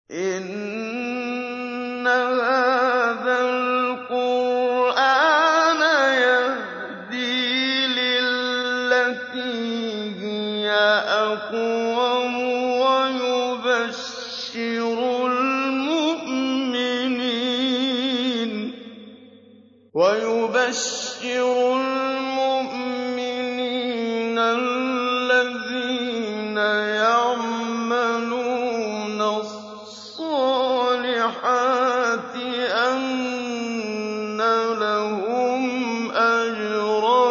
إِنَّ هَٰذَا الْقُرْآنَ يَهْدِي لِلَّتِي هِيَ أَقْوَمُ وَيُبَشِّرُ الْمُؤْمِنِينَ الَّذِينَ يَعْمَلُونَ الصَّالِحَاتِ أَنَّ لَهُمْ أَجْرًا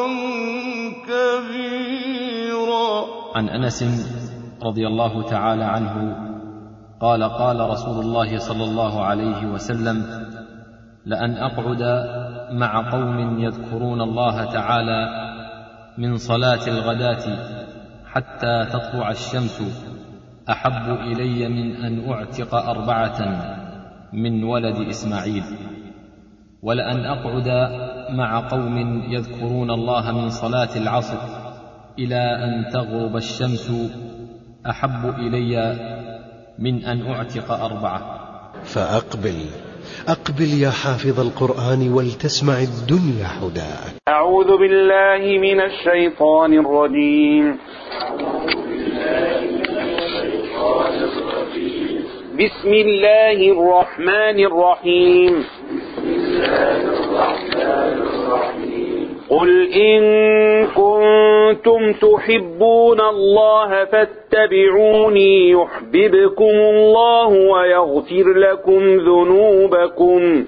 كَبِيرًا عن انس رضي الله تعالى عنه قال قال رسول الله صلى الله عليه وسلم لان اقعد مع قوم يذكرون الله تعالى من صلاه الغداه حتى تطلع الشمس احب الي من ان اعتق اربعه من ولد اسماعيل ولان اقعد مع قوم يذكرون الله من صلاه العصر الى ان تغرب الشمس احب الي من ان اعتق اربعه فأقبل أقبل يا حافظ القرآن ولتسمع الدنيا حداك أعوذ بالله من الشيطان الرجيم بسم الله الرحمن الرحيم قل إن كنتم تحبون الله فاتبعوني يحببكم الله ويغفر لكم ذنوبكم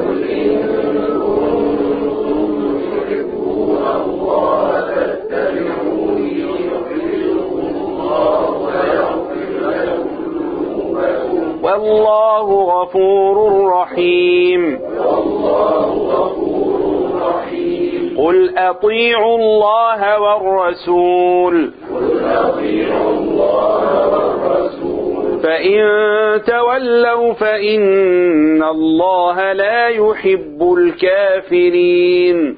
والله غفور رحيم قل أطيعوا الله والرسول فإن تولوا فإن الله لا يحب الكافرين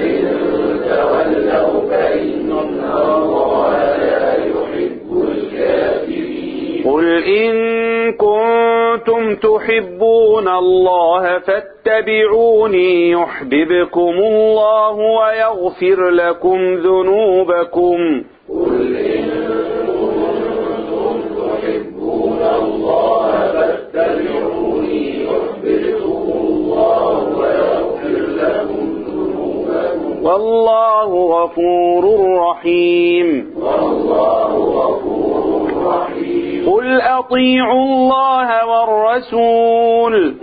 قل إن كنتم تحبون الله فاتبعوني يحببكم الله ويغفر لكم ذنوبكم والله غفور رحيم قل أطيعوا الله والرسول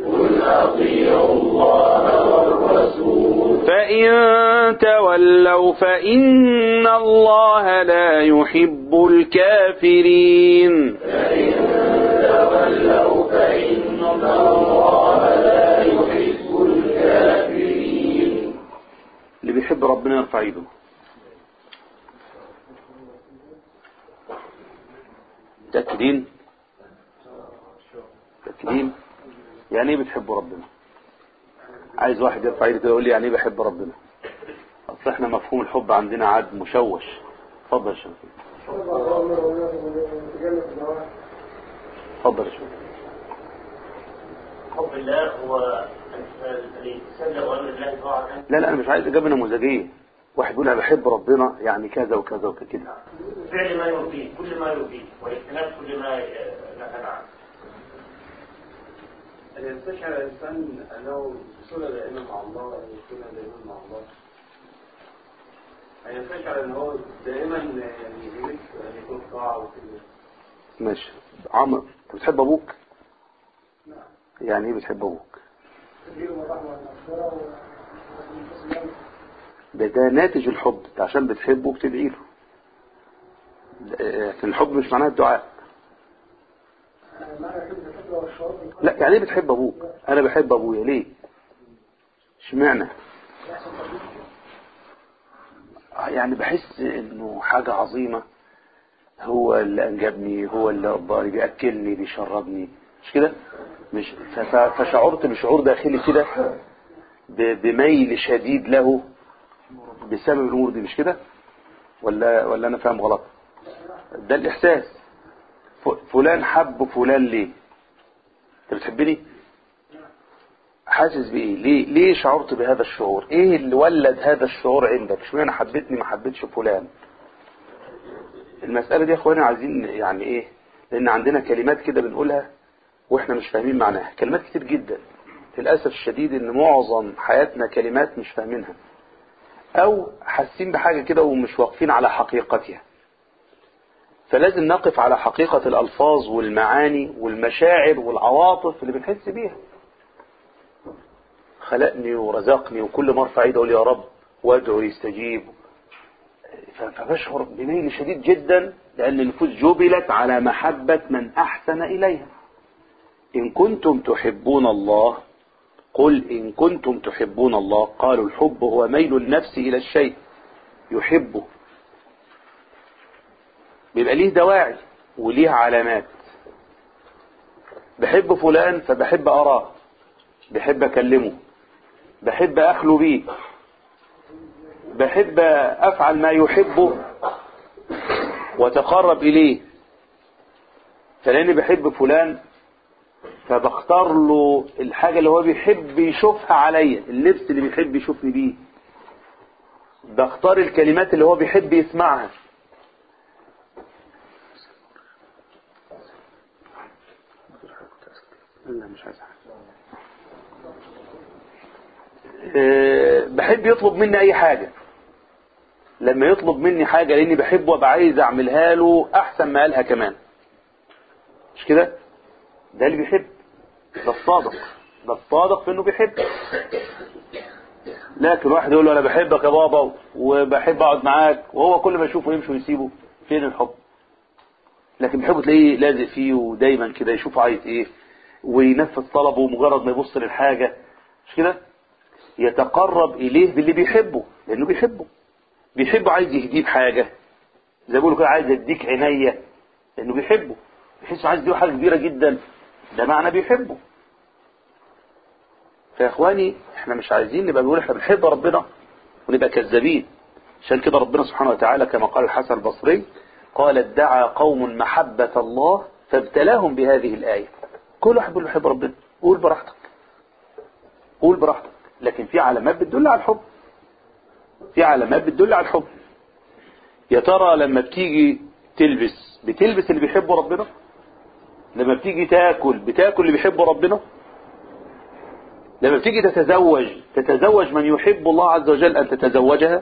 فإن تولوا فإن الله لا يحب الكافرين اللي بيحب ربنا يرفع ايده متأكدين متأكدين يعني ايه بتحبوا ربنا عايز واحد يرفع ايده كده يقول لي يعني ايه بحب ربنا اصل احنا مفهوم الحب عندنا عاد مشوش اتفضل يا شيخ اتفضل يا شيخ حب الله هو الامتثال لأوامر الله طاعة لا لا انا مش عايز اجابه نموذجيه واحد يقول انا بحب ربنا يعني كذا وكذا وكذا فعل ما يرضيه كل ما يرضيه واجتناب كل ما نهى عنه أن يستشعر الإنسان أنه صلة دائما مع الله أن يكون دائما مع الله أن يستشعر أنه دائما يعني يريد أن يكون طاعة وكده ماشي عمرو انت بتحب ابوك يعني ايه بتحب ابوك ده ده ناتج الحب انت عشان بتحبه بتدعي له لكن الحب مش معناه الدعاء لا يعني ايه بتحب ابوك انا بحب ابويا ليه اشمعنى يعني بحس انه حاجة عظيمة هو اللي انجبني هو اللي رباني بياكلني بيشربني مش كده مش ف- ف- فشعرت بشعور داخلي كده ب- بميل شديد له بسبب الامور دي مش كده ولا ولا انا فاهم غلط ده الاحساس ف- فلان حب فلان ليه انت بتحبني حاسس بايه ليه ليه شعرت بهذا الشعور ايه اللي ولد هذا الشعور عندك اشمعنى حبيتني ما حبيتش فلان المسألة دي يا اخواني عايزين يعني ايه لان عندنا كلمات كده بنقولها واحنا مش فاهمين معناها كلمات كتير جدا للأسف الشديد ان معظم حياتنا كلمات مش فاهمينها او حاسين بحاجة كده ومش واقفين على حقيقتها فلازم نقف على حقيقة الألفاظ والمعاني والمشاعر والعواطف اللي بنحس بيها خلقني ورزقني وكل ما ارفع ايدي اقول يا رب وادعو يستجيب ف- فبشعر بميل شديد جدا لأن النفوس جبلت على محبة من أحسن إليها إن كنتم تحبون الله قل إن كنتم تحبون الله قالوا الحب هو ميل النفس إلى الشيء يحبه بيبقى ليه دواعي وليه علامات بحب فلان فبحب أراه بحب أكلمه بحب أخلو بيه بحب أفعل ما يحبه وتقرب إليه فلاني بحب فلان فبختار له الحاجة اللي هو بيحب يشوفها عليا اللبس اللي بيحب يشوفني بيه بختار الكلمات اللي هو بيحب يسمعها لا مش عايز حاجة. أه، بحب يطلب مني اي حاجة لما يطلب مني حاجة لاني بحبه وابقى عايز اعملها له احسن ما قالها كمان مش كده ده اللي بيحب ده الصادق ده الصادق في انه بيحب لكن واحد يقول له انا بحبك يا بابا وبحب اقعد معاك وهو كل ما يشوفه يمشي ويسيبه فين الحب لكن بيحبه تلاقيه لازق فيه ودايما كده يشوف عايز ايه وينفذ طلبه مجرد ما يبص للحاجة مش كده يتقرب اليه باللي بيحبه لانه بيحبه بيحبه عايز يهديه بحاجة زي ما بيقولوا كده عايز يديك عينيا لانه بيحبه بيحس عايز يديه حاجة كبيرة جدا ده معنى بيحبه فيا اخواني احنا مش عايزين نبقى بنقول احنا بنحب ربنا ونبقى كذابين عشان كده ربنا سبحانه وتعالى كما قال الحسن البصري قال ادعى قوم محبة الله فابتلاهم بهذه الآية كل واحد بيقول بحب ربنا قول براحتك قول براحتك لكن في علامات بتدل على الحب في علامات بتدل على الحب يا ترى لما بتيجي تلبس بتلبس اللي بيحبه ربنا لما بتيجي تاكل بتاكل اللي بيحبه ربنا لما بتيجي تتزوج تتزوج من يحب الله عز وجل أن تتزوجها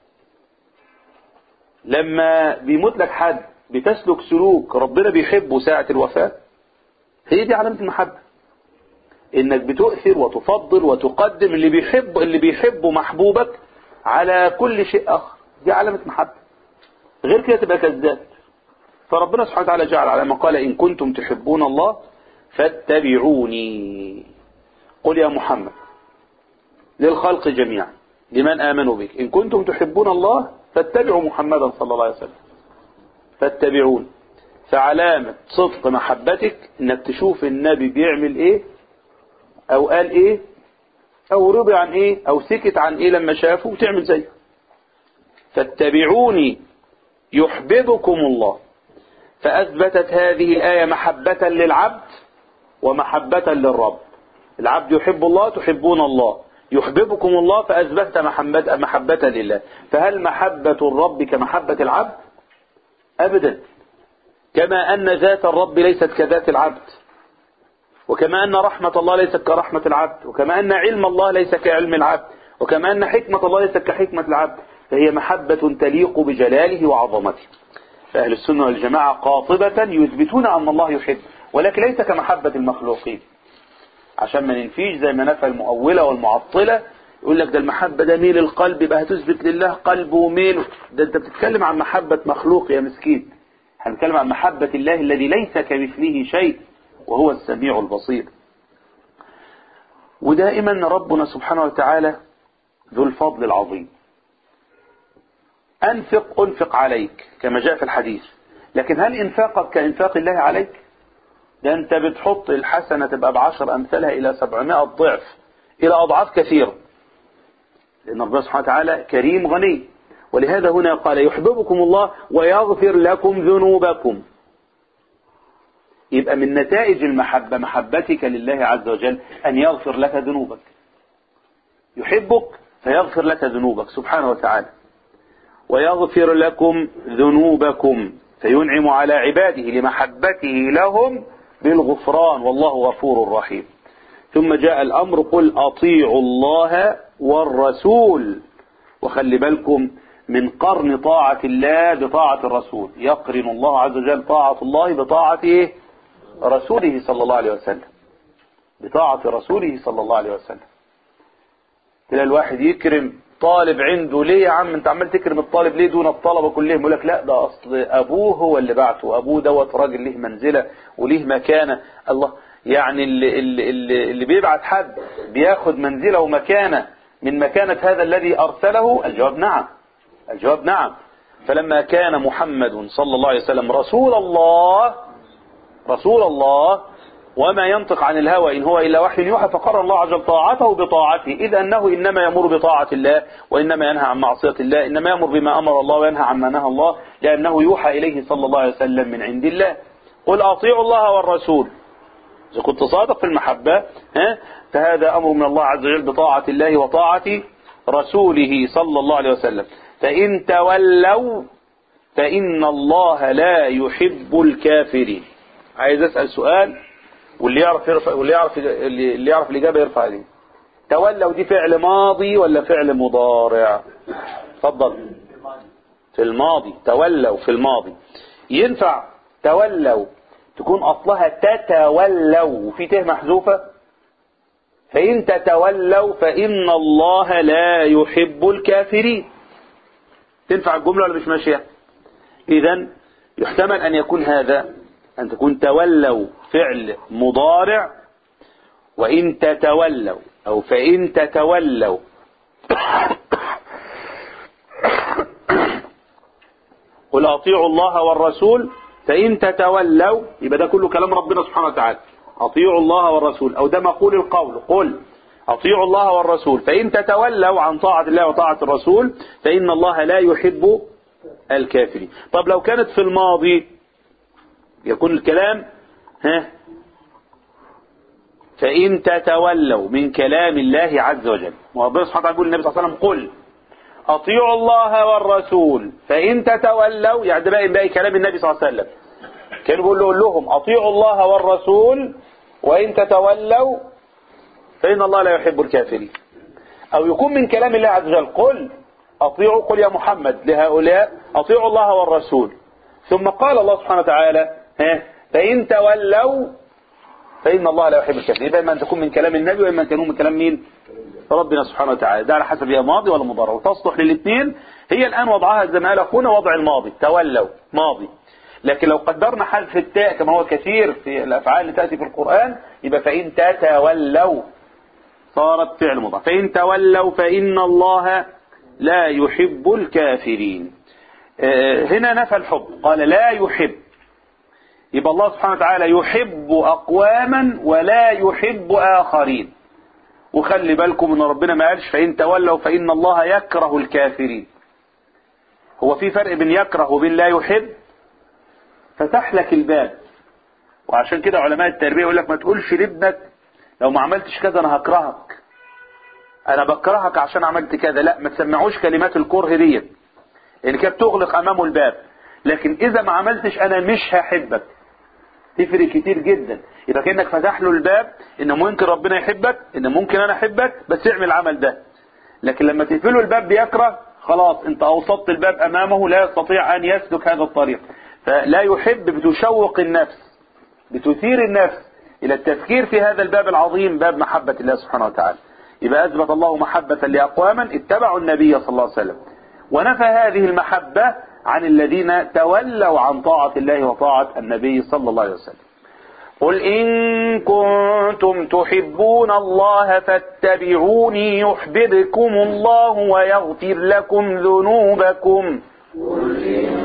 لما بيموت لك حد بتسلك سلوك ربنا بيحبه ساعة الوفاة هي دي علامة المحبة انك بتؤثر وتفضل وتقدم اللي بيحب اللي بيحبه محبوبك على كل شيء اخر دي علامة محبة غير كده تبقى كذاب فربنا سبحانه وتعالى جعل على ما قال إن كنتم تحبون الله فاتبعوني قل يا محمد للخلق جميعا لمن آمنوا بك إن كنتم تحبون الله فاتبعوا محمدا صلى الله عليه وسلم فاتبعون فعلامة صدق محبتك انك تشوف النبي بيعمل ايه او قال ايه او رضي عن ايه او سكت عن ايه لما شافه وتعمل زيه فاتبعوني يحببكم الله فأثبتت هذه الآية محبة للعبد ومحبة للرب العبد يحب الله تحبون الله يحببكم الله فأثبتت محبة, محبة لله فهل محبة الرب كمحبة العبد أبدا كما أن ذات الرب ليست كذات العبد وكما أن رحمة الله ليست كرحمة العبد وكما أن علم الله ليس كعلم العبد وكما أن حكمة الله ليست كحكمة العبد فهي محبة تليق بجلاله وعظمته فأهل السنة والجماعة قاطبة يثبتون أن الله يحب ولكن ليس كمحبة المخلوقين عشان ما ننفيش زي ما نفى المؤولة والمعطلة يقول لك ده المحبة ده ميل القلب يبقى هتثبت لله قلب وميل ده انت بتتكلم عن محبة مخلوق يا مسكين هنتكلم عن محبة الله الذي ليس كمثله شيء وهو السميع البصير ودائما ربنا سبحانه وتعالى ذو الفضل العظيم أنفق أنفق عليك كما جاء في الحديث لكن هل إنفاقك كإنفاق الله عليك ده أنت بتحط الحسنة تبقى بعشر أمثالها إلى سبعمائة ضعف إلى أضعاف كثيرة لأن ربنا سبحانه وتعالى كريم غني ولهذا هنا قال يحببكم الله ويغفر لكم ذنوبكم يبقى من نتائج المحبة محبتك لله عز وجل أن يغفر لك ذنوبك يحبك فيغفر لك ذنوبك سبحانه وتعالى ويغفر لكم ذنوبكم فينعم على عباده لمحبته لهم بالغفران والله غفور رحيم ثم جاء الأمر قل أطيعوا الله والرسول وخلي بالكم من قرن طاعة الله بطاعة الرسول يقرن الله عز وجل طاعة الله بطاعة إيه؟ رسوله صلى الله عليه وسلم بطاعة رسوله صلى الله عليه وسلم تلاقي الواحد يكرم طالب عنده ليه يا عم انت عمال تكرم الطالب ليه دون الطلبة كلهم يقول لك لا ده اصل ابوه هو اللي بعته ابوه دوت راجل ليه منزلة وليه مكانة الله يعني اللي, اللي, اللي, اللي بيبعت حد بياخد منزلة ومكانة من مكانة هذا الذي ارسله الجواب نعم الجواب نعم فلما كان محمد صلى الله عليه وسلم رسول الله رسول الله وما ينطق عن الهوى إن هو إلا وحي يوحى فقرر الله عز وجل طاعته بطاعته إذ أنه إنما يمر بطاعة الله وإنما ينهى عن معصية الله إنما يمر بما أمر الله وينهى عما نهى الله لأنه يوحى إليه صلى الله عليه وسلم من عند الله قل أطيعوا الله والرسول إذا كنت صادق في المحبة ها فهذا أمر من الله عز وجل بطاعة الله وطاعة رسوله صلى الله عليه وسلم فإن تولوا فإن الله لا يحب الكافرين عايز أسأل سؤال واللي يعرف يرفع واللي يعرف اللي يعرف الإجابة يرفع عليه تولوا دي فعل ماضي ولا فعل مضارع اتفضل في الماضي تولوا في الماضي ينفع تولوا تكون أصلها تتولوا وفي ته محذوفة فإن تتولوا فإن الله لا يحب الكافرين تنفع الجملة ولا مش ماشية إذا يحتمل أن يكون هذا أن تكون تولوا فعل مضارع وإن تتولوا أو فإن تتولوا قل أطيعوا الله والرسول فإن تتولوا يبقى ده كله كلام ربنا سبحانه وتعالى أطيعوا الله والرسول أو ده مقول القول قل أطيعوا الله والرسول فإن تتولوا عن طاعة الله وطاعة الرسول فإن الله لا يحب الكافرين طب لو كانت في الماضي يكون الكلام ها فإن تتولوا من كلام الله عز وجل وربنا سبحانه وتعالى يقول النبي صلى الله عليه وسلم قل أطيعوا الله والرسول فإن تتولوا يعني ده باقي باقي كلام النبي صلى الله عليه وسلم كان بيقول له لهم أطيعوا الله والرسول وإن تتولوا فإن الله لا يحب الكافرين أو يكون من كلام الله عز وجل قل أطيعوا قل يا محمد لهؤلاء أطيعوا الله والرسول ثم قال الله سبحانه وتعالى ها فإن تولوا فإن الله لا يحب الكافرين يبقى إما أن تكون من كلام النبي وإما أن تكون من كلام مين ربنا سبحانه وتعالى ده على حسب هي ماضي ولا مضارع وتصلح للاثنين هي الآن وضعها زي ما قال أخونا وضع الماضي تولوا ماضي لكن لو قدرنا حذف التاء كما هو كثير في الأفعال اللي تأتي في القرآن يبقى فإن تتولوا صارت فعل مضارع فإن تولوا فإن الله لا يحب الكافرين هنا نفى الحب قال لا يحب يبقى الله سبحانه وتعالى يحب أقواما ولا يحب آخرين وخلي بالكم ان ربنا ما قالش فإن تولوا فإن الله يكره الكافرين هو في فرق بين يكره وبين لا يحب فتح لك الباب وعشان كده علماء التربية يقول لك ما تقولش لابنك لو ما عملتش كذا انا هكرهك انا بكرهك عشان عملت كذا لا ما تسمعوش كلمات الكره ديت لان كده بتغلق امامه الباب لكن اذا ما عملتش انا مش هحبك تفرق كتير جدا يبقى كانك فتح له الباب ان ممكن ربنا يحبك ان ممكن انا احبك بس اعمل العمل ده لكن لما تقفله الباب بيكره خلاص انت اوسطت الباب امامه لا يستطيع ان يسلك هذا الطريق فلا يحب بتشوق النفس بتثير النفس الى التفكير في هذا الباب العظيم باب محبة الله سبحانه وتعالى يبقى اثبت الله محبة لاقواما اتبعوا النبي صلى الله عليه وسلم ونفى هذه المحبة عن الذين تولوا عن طاعة الله وطاعة النبي صلى الله عليه وسلم قل إن كنتم تحبون الله فاتبعوني يحببكم الله ويغفر لكم ذنوبكم قل إن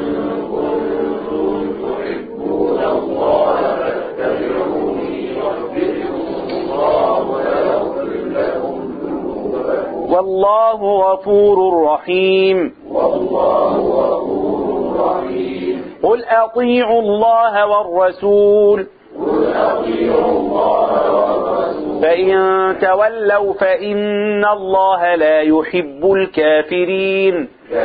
كنتم تحبون الله فاتبعوني يحببكم الله ويغفر لكم ذنوبكم والله غفور رحيم والله غفور رحيم قل أطيعوا الله والرسول فإن تولوا فإن الله لا يحب الكافرين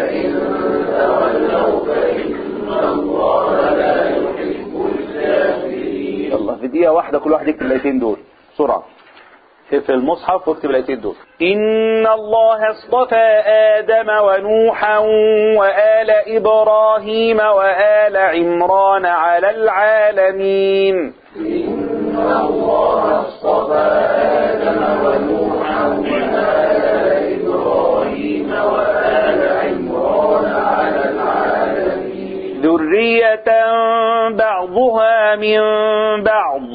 يلا في دقيقة واحدة كل واحد يكتب الايتين دول بسرعة في المصحف واكتب الايتين دول إن الله اصطفى آدم ونوحا وآل إبراهيم وآل عمران على العالمين ذرية بعضها من بعض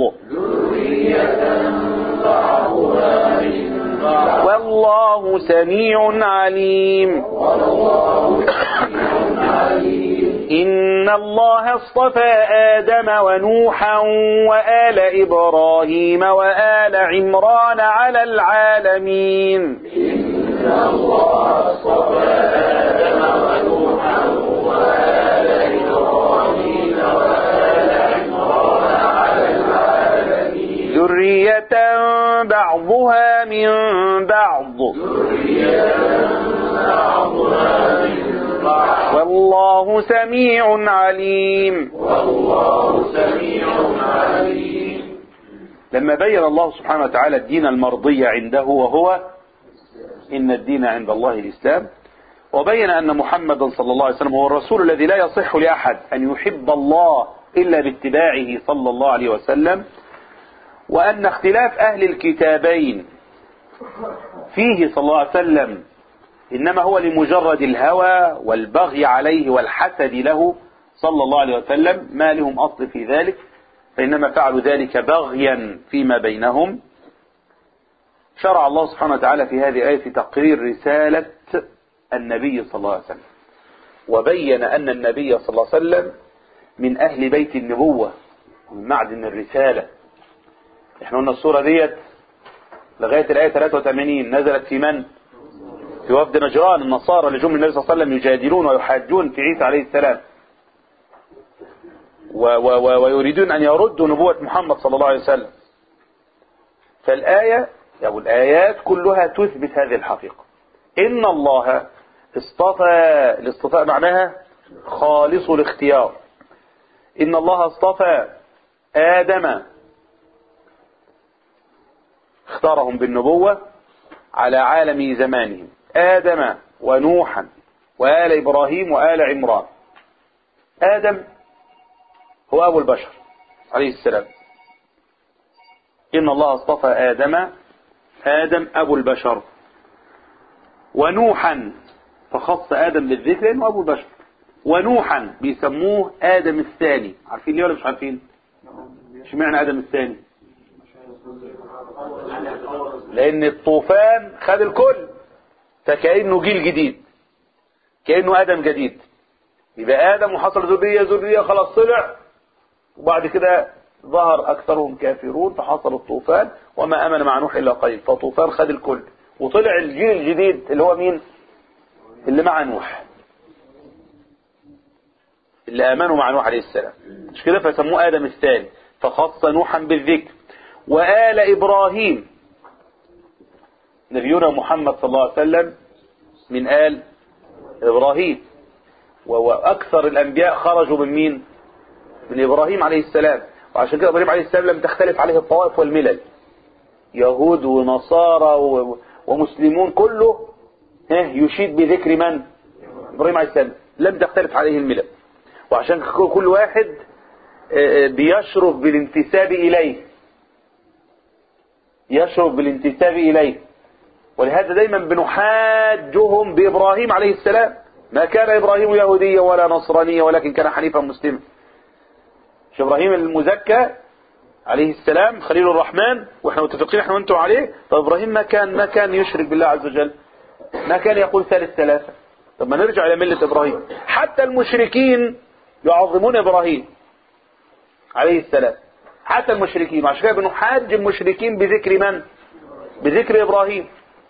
والله سميع عليم إن الله اصطفى آدم ونوحا وآل إبراهيم وآل عمران على العالمين ذرية بعضها من بعض والله سميع عليم لما بين الله سبحانه وتعالى الدين المرضي عنده وهو إن الدين عند الله الإسلام وبين أن محمدا صلى الله عليه وسلم هو الرسول الذي لا يصح لأحد أن يحب الله إلا باتباعه صلى الله عليه وسلم وأن اختلاف أهل الكتابين فيه صلى الله عليه وسلم إنما هو لمجرد الهوى والبغي عليه والحسد له صلى الله عليه وسلم ما لهم أصل في ذلك فإنما فعلوا ذلك بغيا فيما بينهم شرع الله سبحانه وتعالى في هذه الآية تقرير رسالة النبي صلى الله عليه وسلم وبين أن النبي صلى الله عليه وسلم من أهل بيت النبوة ومن معدن الرسالة احنا قلنا الصورة ديت لغاية الآية 83 نزلت في من؟ في وفد نجران النصارى اللي جم النبي صلى الله عليه وسلم يجادلون ويحاجون في عيسى عليه السلام و و و ويريدون أن يردوا نبوة محمد صلى الله عليه وسلم فالآية أو الآيات كلها تثبت هذه الحقيقة إن الله اصطفى الاصطفاء معناها خالص الاختيار إن الله اصطفى آدم اختارهم بالنبوة على عالم زمانهم آدم ونوحا وآل إبراهيم وآل عمران آدم هو أبو البشر عليه السلام إن الله اصطفى آدم آدم أبو البشر ونوحا فخص آدم بالذكر لأنه أبو البشر ونوحا بيسموه آدم الثاني عارفين ليه ولا مش عارفين اشمعنى آدم الثاني لأن الطوفان خد الكل فكأنه جيل جديد كأنه آدم جديد يبقى آدم وحصل ذرية ذرية خلاص طلع وبعد كده ظهر أكثرهم كافرون فحصل الطوفان وما أمن مع نوح إلا قليل فطوفان خد الكل وطلع الجيل الجديد اللي هو مين اللي مع نوح اللي آمنوا مع نوح عليه السلام مش كده فسموه آدم الثاني فخص نوحا بالذكر وآل إبراهيم نبينا محمد صلى الله عليه وسلم من آل إبراهيم وأكثر الأنبياء خرجوا من مين من إبراهيم عليه السلام وعشان كده إبراهيم عليه السلام لم تختلف عليه الطوائف والملل يهود ونصارى ومسلمون كله يشيد بذكر من إبراهيم عليه السلام لم تختلف عليه الملل وعشان كل واحد بيشرف بالانتساب إليه يشرف بالانتساب إليه ولهذا دايما بنحاجهم بإبراهيم عليه السلام ما كان إبراهيم يهوديا ولا نصرانيا ولكن كان حنيفا مسلما مش إبراهيم المزكى عليه السلام خليل الرحمن واحنا متفقين احنا وانتم عليه طب إبراهيم ما كان ما كان يشرك بالله عز وجل ما كان يقول ثالث ثلاثة طب ما نرجع إلى ملة إبراهيم حتى المشركين يعظمون إبراهيم عليه السلام حتى المشركين عشان كده بنحاج المشركين بذكر من بذكر إبراهيم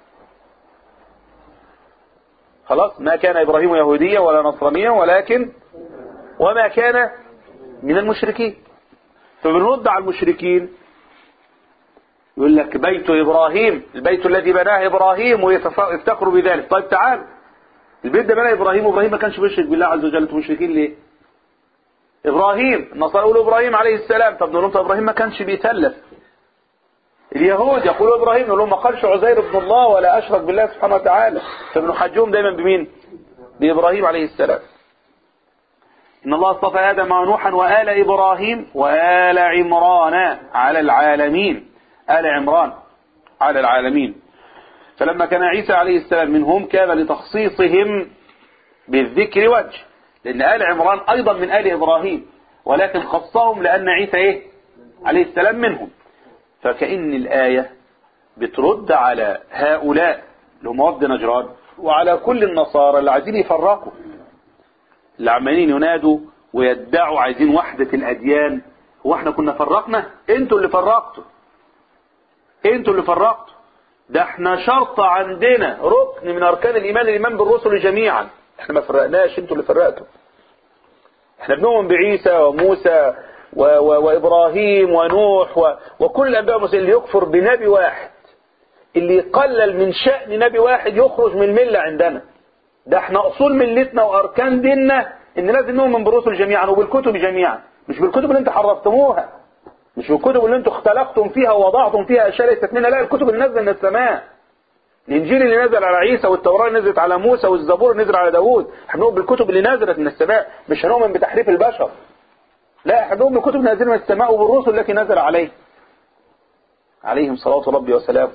خلاص ما كان إبراهيم يهوديا ولا نصرانيا ولكن وما كان من المشركين فبنرد على المشركين يقول لك بيت إبراهيم البيت الذي بناه إبراهيم ويفتخروا بذلك طيب تعال البيت ده بناه إبراهيم وإبراهيم ما كانش بيشرك بالله عز وجل انتوا مشركين ليه إبراهيم النصارى يقولوا إبراهيم عليه السلام طب نقول لهم طب إبراهيم ما كانش بيتلف اليهود يقولوا إبراهيم نقول لهم ما قالش عزير ابن الله ولا أشرك بالله سبحانه وتعالى فبنحجهم دايما بمين بإبراهيم عليه السلام إن الله اصطفى آدم ونوحا وآل إبراهيم وآل عمران على العالمين آل عمران على العالمين فلما كان عيسى عليه السلام منهم كان لتخصيصهم بالذكر وجه لأن آل عمران أيضا من آل إبراهيم ولكن خصهم لأن عيسى إيه عليه السلام منهم فكأن الآية بترد على هؤلاء اللي هم وفد نجران وعلى كل النصارى اللي عايزين يفرقوا اللي عمالين ينادوا ويدعوا عايزين وحدة الأديان هو احنا كنا فرقنا انتوا اللي فرقتوا انتوا اللي فرقتوا ده احنا شرط عندنا ركن من اركان الايمان الايمان بالرسل جميعا احنا ما فرقناش انتوا اللي فرقتوا احنا بنؤمن بعيسى وموسى و و وابراهيم ونوح و وكل الانبياء والمرسلين اللي يكفر بنبي واحد اللي يقلل من شأن نبي واحد يخرج من الملة عندنا ده احنا اصول ملتنا واركان ديننا ان لازم نؤمن بالرسل جميعا وبالكتب جميعا مش بالكتب اللي انت حرفتموها مش بالكتب اللي انتم اختلقتم فيها ووضعتم فيها اشياء ليست منها لا الكتب اللي نزل من السماء الانجيل اللي نزل على عيسى والتوراة اللي نزلت على موسى والزبور اللي نزل على داوود احنا نؤمن بالكتب اللي نزلت من السماء مش هنؤمن بتحريف البشر لا احنا نؤمن بالكتب اللي نزلت من السماء وبالرسل التي نزل عليه عليهم صلوات ربي وسلامه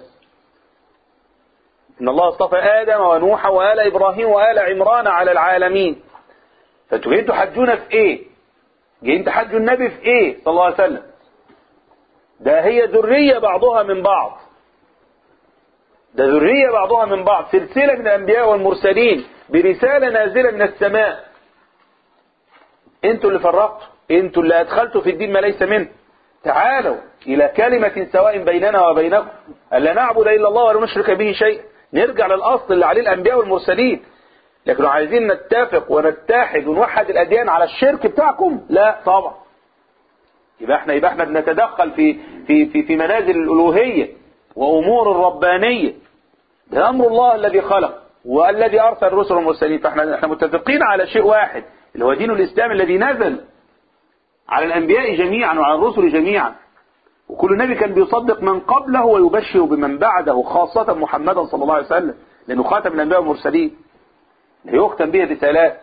إن الله اصطفى آدم ونوح وآل إبراهيم وآل عمران على العالمين فانتوا جايين تحجونا في إيه جايين تحجوا النبي في إيه صلى الله عليه وسلم ده هي ذرية بعضها من بعض ده ذرية بعضها من بعض سلسلة من الأنبياء والمرسلين برسالة نازلة من السماء انتوا اللي فرقتوا انتوا اللي أدخلتوا في الدين ما ليس منه تعالوا إلى كلمة سواء بيننا وبينكم ألا نعبد إلا الله ولا نشرك به شيئا نرجع للأصل اللي عليه الأنبياء والمرسلين لكن لو عايزين نتفق ونتحد ونوحد الأديان على الشرك بتاعكم لا طبعا يبقى احنا يبقى احنا بنتدخل في في في في منازل الألوهية وأمور الربانية ده أمر الله الذي خلق والذي أرسل الرسل والمرسلين فاحنا احنا متفقين على شيء واحد اللي هو دين الإسلام الذي نزل على الأنبياء جميعا وعلى الرسل جميعا وكل نبي كان بيصدق من قبله ويبشر بمن بعده خاصة محمدا صلى الله عليه وسلم لأنه خاتم الأنبياء والمرسلين يختم به الرسالات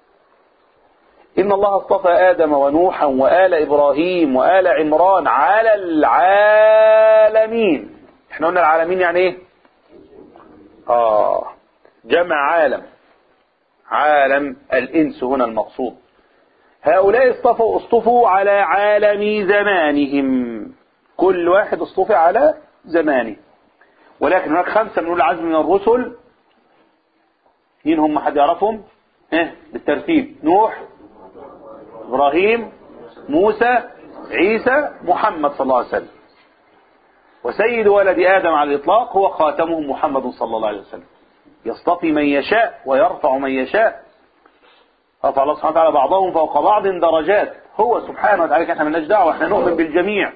إن الله اصطفى آدم ونوحا وآل إبراهيم وآل عمران على العالمين احنا قلنا العالمين يعني ايه آه جمع عالم عالم الإنس هنا المقصود هؤلاء اصطفوا اصطفوا على عالم زمانهم كل واحد اصطفى على زمانه ولكن هناك خمسة من العزم من الرسل مين هم حد يعرفهم ايه بالترتيب نوح ابراهيم موسى عيسى محمد صلى الله عليه وسلم وسيد ولد آدم على الإطلاق هو خاتمهم محمد صلى الله عليه وسلم يصطفي من يشاء ويرفع من يشاء رفع الله سبحانه وتعالى بعضهم فوق بعض درجات هو سبحانه وتعالى احنا مالناش دعوه احنا نؤمن بالجميع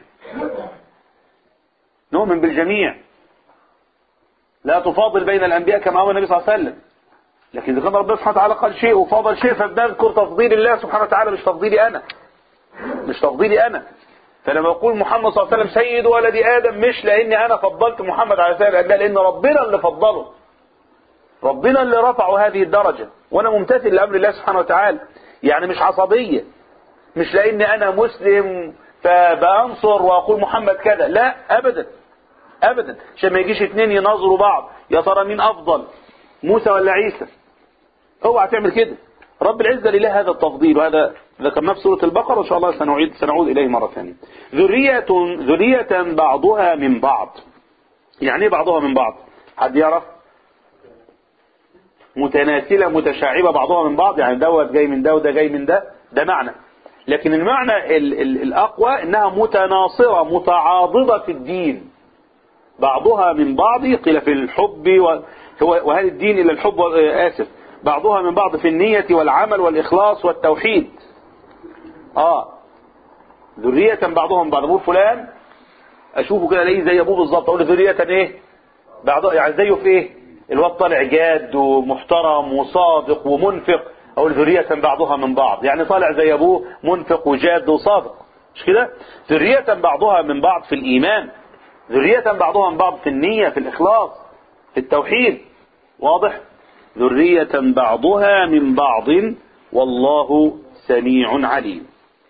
نؤمن بالجميع لا تفاضل بين الانبياء كما امر النبي صلى الله عليه وسلم لكن اذا كان ربنا سبحانه وتعالى قال شيء وفاضل شيء فبنذكر تفضيل الله سبحانه وتعالى مش تفضيلي انا مش تفضيلي انا فلما اقول محمد صلى الله عليه وسلم سيد ولد ادم مش لاني انا فضلت محمد على سائر الانبياء لان ربنا اللي فضله ربنا اللي رفعوا هذه الدرجة وانا ممتثل لامر الله سبحانه وتعالى يعني مش عصبية مش لاني انا مسلم فبانصر واقول محمد كذا لا ابدا ابدا عشان ما يجيش اتنين يناظروا بعض يا ترى مين افضل موسى ولا عيسى اوعى تعمل كده رب العزة لله هذا التفضيل وهذا ذكرناه في سورة البقرة وإن شاء الله سنعيد سنعود إليه مرة ثانية ذرية ذرية بعضها من بعض يعني ايه بعضها من بعض حد يعرف متناسلة متشعبة بعضها من بعض يعني دوت جاي من ده وده جاي من ده ده معنى لكن المعنى ال ال الأقوى إنها متناصرة متعاضدة في الدين بعضها من بعض قيل في الحب وهذا الدين إلى الحب آسف بعضها من بعض في النية والعمل والإخلاص والتوحيد آه ذرية بعضهم من بعض ابوه فلان اشوفه كده الاقيه زي ابوه بالظبط اقول ذرية ايه بعض يعني زيه في ايه الواد طالع جاد ومحترم وصادق ومنفق اقول ذرية بعضها من بعض يعني طالع زي ابوه منفق وجاد وصادق مش كده ذرية بعضها من بعض في الايمان ذرية بعضها من بعض في النية في الاخلاص في التوحيد واضح ذرية بعضها من بعض والله سميع عليم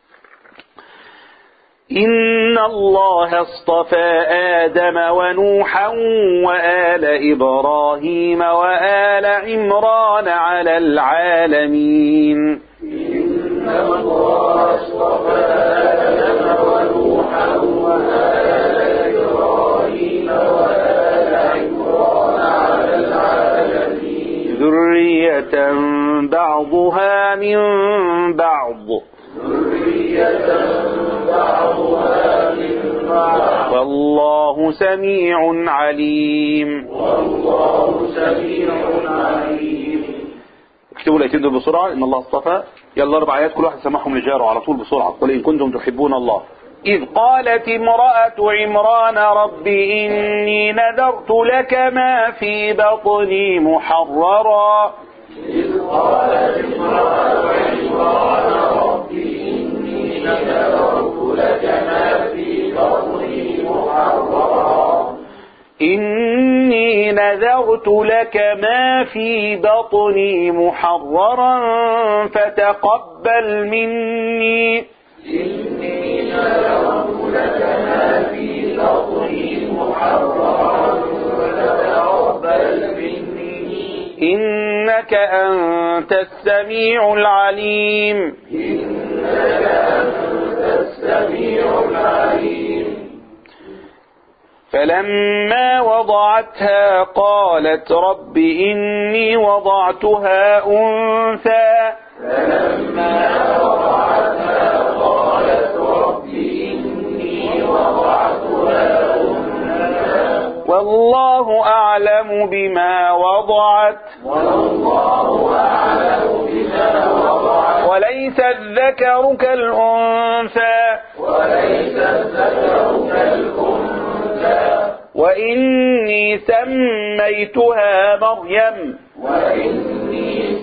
إن الله اصطفى آدم ونوحا وآل إبراهيم وآل عمران على العالمين إن الله اصطفى آدم ونوحا وآل إبراهيم وآل عمران على العالمين ذرية بعضها من بعض ذرية بعضها من بعض والله سميع عليم والله سميع عليم اكتبوا الايتين دول بسرعة ان الله اصطفى يلا اربع ايات كل واحد سمعهم لجاره على طول بسرعة قل ان كنتم تحبون الله إذ قالت امرأة عمران رب إني نذرت لك ما في بطني محررا إذ قالت امرأة عمران رب إني نذرت لك ما في بطني محررا إني نذرت لك ما في بطني محررا فتقبل مني إني نذرت لك ما في بطني محررا فتقبل مني إنك أنت السميع العليم إنك أنت السميع العليم فلما وضعتها قالت رب إني وضعتها أنثى فلما وضعتها قالت رب إني وضعتها أنثى والله أعلم بما وضعت والله أعلم بما وضعت وليس الذكر كالأنثى وليس الذكر كالأنثى وإني سميتها مريم وإني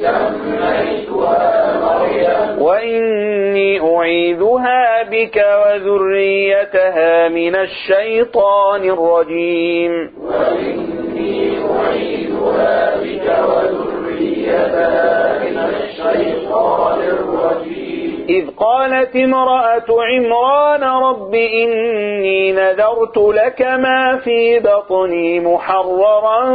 سميتها مريم وإني أعيذها بك وذريتها من الشيطان الرجيم وإني أعيذها بك وذريتها من الشيطان الرجيم إذ قالت امرأة عمران رب إني نذرت لك ما في بطني محررا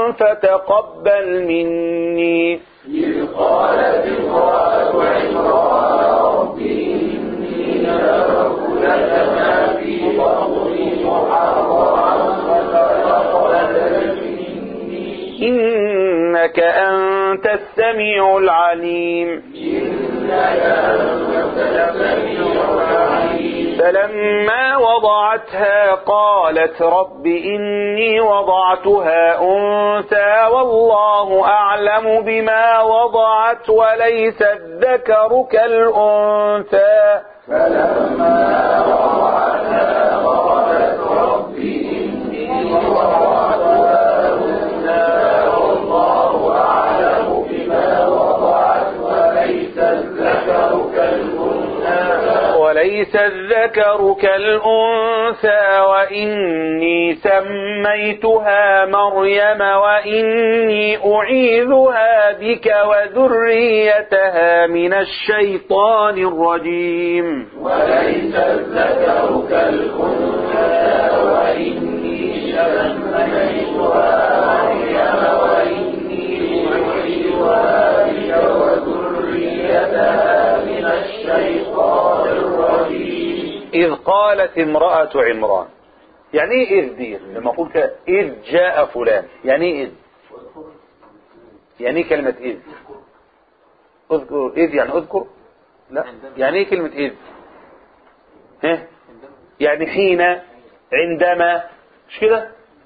فتقبل مني إذ قالت امرأة عمران رب إني نذرت لك ما في بطني محررا فتقبل مني إنك أنت السميع العليم إنك أنت السميع العليم فلما وضعتها قالت رب إني وضعتها أنثى والله أعلم بما وضعت وليس الذكر كالأنثى فلما وضعتها قالت رب إني وضعتها أنثى والله أعلم بما وضعت وليس الذكر كالأنثى وليس الذكر كالأنثى وإني سميتها مريم وإني أعيذها بك وذريتها من الشيطان الرجيم وليس الذكر كالأنثى وإني سميتها مريم وإني أعيذها بك وذريتها من الشيطان الرجيم إذ قالت امرأة عمران يعني ايه إذ دي لما أقول كده إذ جاء فلان يعني ايه إذ يعني ايه كلمة إذ اذكر إذ يعني اذكر لا يعني ايه كلمة إذ ها يعني حين عندما مش كده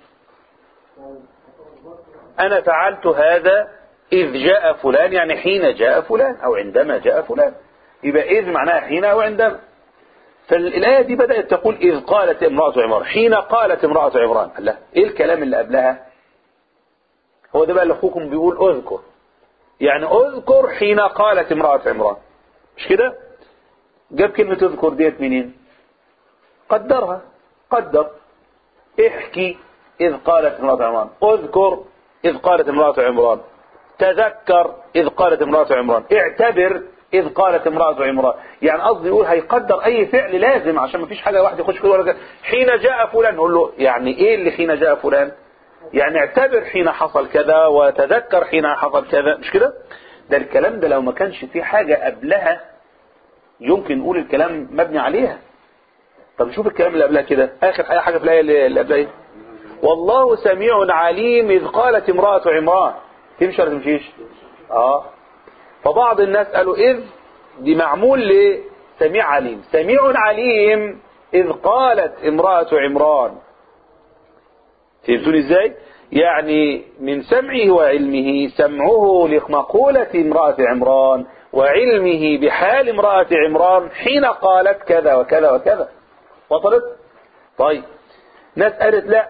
أنا فعلت هذا إذ جاء فلان يعني حين جاء فلان أو عندما جاء فلان يبقى إذ معناها حين أو عندما فالآية دي بدأت تقول إذ قالت امرأة عمران حين قالت امرأة عمران لا إيه الكلام اللي قبلها هو ده بقى اللي أخوكم بيقول أذكر يعني أذكر حين قالت امرأة عمران مش كده جاب كلمة اذكر ديت منين قدرها قدر احكي إذ قالت امرأة عمران اذكر إذ قالت امرأة عمران تذكر إذ قالت امرأة عمران اعتبر إذ قالت امرأة عمران يعني قصدي يقول هيقدر أي فعل لازم عشان ما فيش حاجة واحد يخش كده ولا كده. حين جاء فلان نقول له يعني إيه اللي حين جاء فلان يعني اعتبر حين حصل كذا وتذكر حين حصل كذا مش كده ده الكلام ده لو ما كانش في حاجة قبلها يمكن نقول الكلام مبني عليها طب شوف الكلام اللي قبلها كده آخر حاجة حاجة في الآية اللي قبلها إيه والله سميع عليم إذ قالت امرأة عمران تمشي ولا تمشيش اه فبعض الناس قالوا إذ دي معمول لسميع عليم سميع عليم إذ قالت امرأة عمران فهمتوني ازاي يعني من سمعه وعلمه سمعه لمقولة امرأة عمران وعلمه بحال امرأة عمران حين قالت كذا وكذا وكذا وصلت طيب ناس قالت لا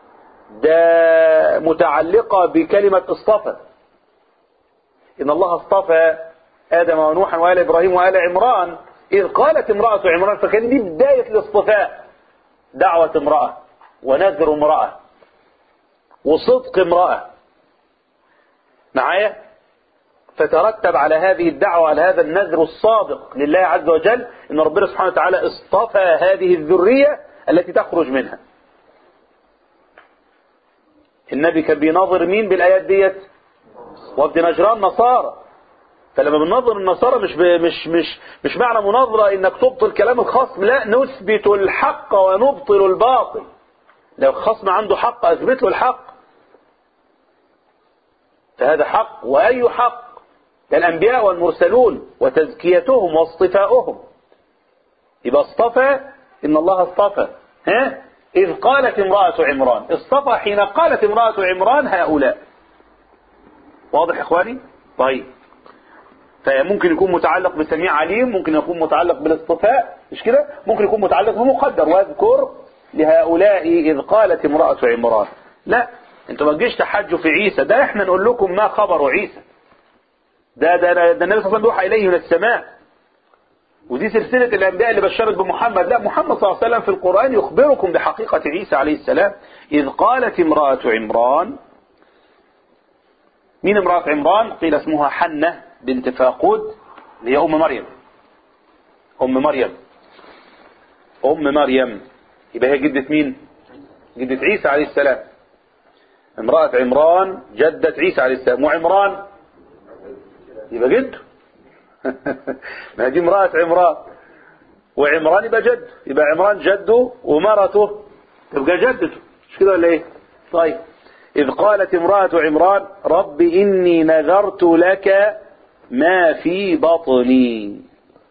ده متعلقة بكلمة اصطفى إن الله اصطفى آدم ونوحا وآل إبراهيم وآل عمران إذ قالت امرأة عمران فكان دي بداية الاصطفاء دعوة امرأة ونذر امرأة وصدق امرأة معايا فترتب على هذه الدعوة على هذا النذر الصادق لله عز وجل ان ربنا سبحانه وتعالى اصطفى هذه الذرية التي تخرج منها النبي كان بيناظر مين بالآيات ديت وفد نجران نصارى فلما بننظر النصارى مش ب... مش مش مش معنى مناظرة انك تبطل كلام الخصم لا نثبت الحق ونبطل الباطل لو الخصم عنده حق اثبت له الحق فهذا حق واي حق الانبياء والمرسلون وتزكيتهم واصطفاؤهم يبقى اصطفى ان الله اصطفى ها اذ قالت امرأة عمران اصطفى حين قالت امرأة عمران هؤلاء واضح يا اخواني طيب فممكن يكون متعلق بسميع عليم ممكن يكون متعلق بالاصطفاء مش كده ممكن يكون متعلق بمقدر واذكر لهؤلاء إذ قالت امرأة عمران لا انتوا ما تجيش تحجوا في عيسى ده احنا نقول لكم ما خبر عيسى ده ده, ده, ده النبي صلى الله عليه وسلم يوحى إليه من السماء ودي سلسلة الأنبياء اللي بشرت بمحمد لا محمد صلى الله عليه وسلم في القرآن يخبركم بحقيقة عيسى عليه السلام إذ قالت امرأة عمران مين امرأة عمران قيل اسمها حنة بنت فاقود اللي هي أم مريم أم مريم أم مريم يبقى هي جدة مين جدة عيسى عليه السلام امرأة عمران جدة عيسى عليه السلام وعمران يبقى جده ما دي امرأة عمران وعمران يبقى جد يبقى عمران جده ومرته تبقى جدته مش كده ولا ايه طيب إذ قالت امرأة عمران رب إني نذرت لك ما في بطني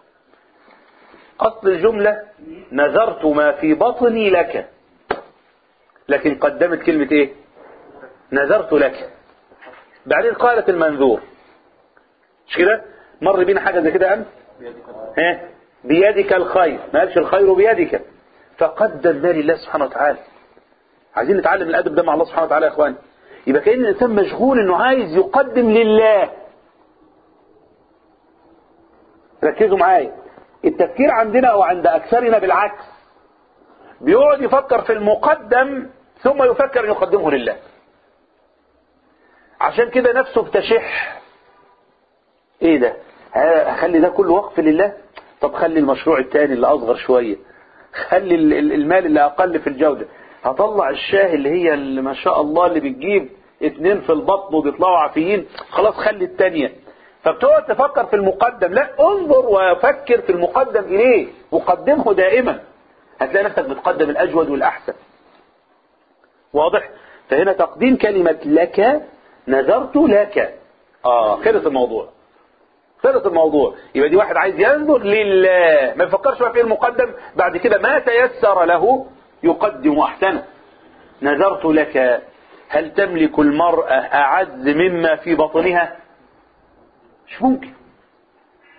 أصل الجملة نذرت ما في بطني لك لكن قدمت كلمة ايه نذرت لك بعدين قالت المنذور مش كده مر بينا حاجة زي كده أمس ها بيدك الخير ما قالش الخير بيدك فقدم ده لله سبحانه وتعالى عايزين نتعلم الأدب ده مع الله سبحانه وتعالى يا إخواني يبقى كأن الإنسان مشغول إنه عايز يقدم لله ركزوا معايا التفكير عندنا أو عند أكثرنا بالعكس بيقعد يفكر في المقدم ثم يفكر أن يقدمه لله عشان كده نفسه بتشح ايه ده هخلي ده كله وقف لله طب خلي المشروع التاني اللي اصغر شوية خلي المال اللي اقل في الجودة هطلع الشاه اللي هي اللي ما شاء الله اللي بتجيب اتنين في البطن وبيطلعوا عافيين خلاص خلي التانية فبتقعد تفكر في المقدم لا انظر وفكر في المقدم اليه وقدمه دائما هتلاقي نفسك بتقدم الاجود والاحسن واضح فهنا تقديم كلمة لك نذرت لك اه خلص الموضوع خلص الموضوع يبقى دي واحد عايز ينظر لله ما يفكرش بقى في المقدم بعد كده ما تيسر له يقدم احسنه نذرت لك هل تملك المرأة أعز مما في بطنها مش ممكن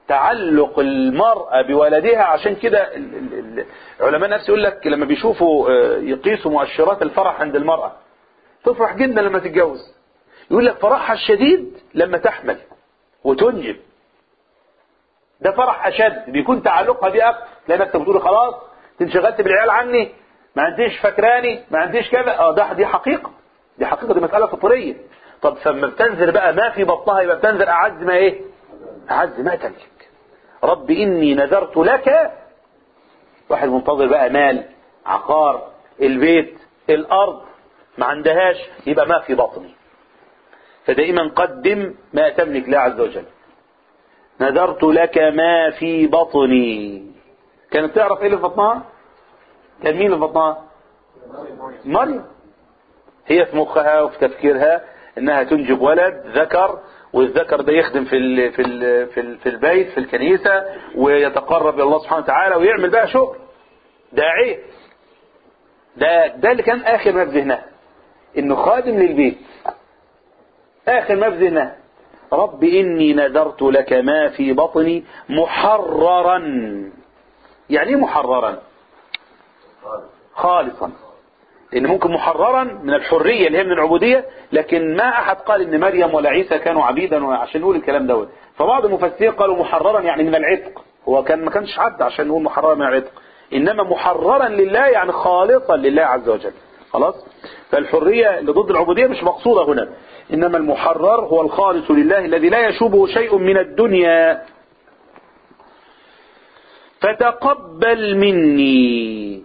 تعلق المرأة بولدها عشان كده ال- ال- ال- علماء النفس يقول لك لما بيشوفوا آه، يقيسوا مؤشرات الفرح عند المرأة تفرح جدا لما تتجوز يقول لك فرحها الشديد لما تحمل وتنجب ده فرح اشد بيكون تعلقها بيه اكتر لان انت بتقول خلاص انشغلت بالعيال عني ما عنديش فاكراني ما عنديش كذا اه ده دي حقيقه دي حقيقه دي مساله فطريه طب فلما بتنزل بقى ما في بطنها يبقى بتنزل اعز ما ايه اعز ما تملك رب اني نذرت لك واحد منتظر بقى مال عقار البيت الارض ما عندهاش يبقى ما في بطني فدائما قدم ما تملك الله عز وجل نذرت لك ما في بطني كانت تعرف ايه اللي في بطنها كان مين اللي في بطنها مريم هي في مخها وفي تفكيرها انها تنجب ولد ذكر والذكر ده يخدم في ال في ال في, ال في البيت في الكنيسة ويتقرب الى الله سبحانه وتعالى ويعمل بقى شغل داعية ده ده اللي كان اخر ما في ذهنها انه خادم للبيت اخر ما في ذهنها رب إني نذرت لك ما في بطني محررا يعني ايه محررا خالصا لأن ممكن محررا من الحرية اللي هي من العبودية لكن ما أحد قال إن مريم ولا عيسى كانوا عبيدا عشان نقول الكلام دوت فبعض المفسرين قالوا محررا يعني من العتق هو كان ما كانش عبد عشان نقول محررا من العتق إنما محررا لله يعني خالصا لله عز وجل خلاص فالحرية اللي ضد العبودية مش مقصودة هنا إنما المحرر هو الخالص لله الذي لا يشوبه شيء من الدنيا فتقبل مني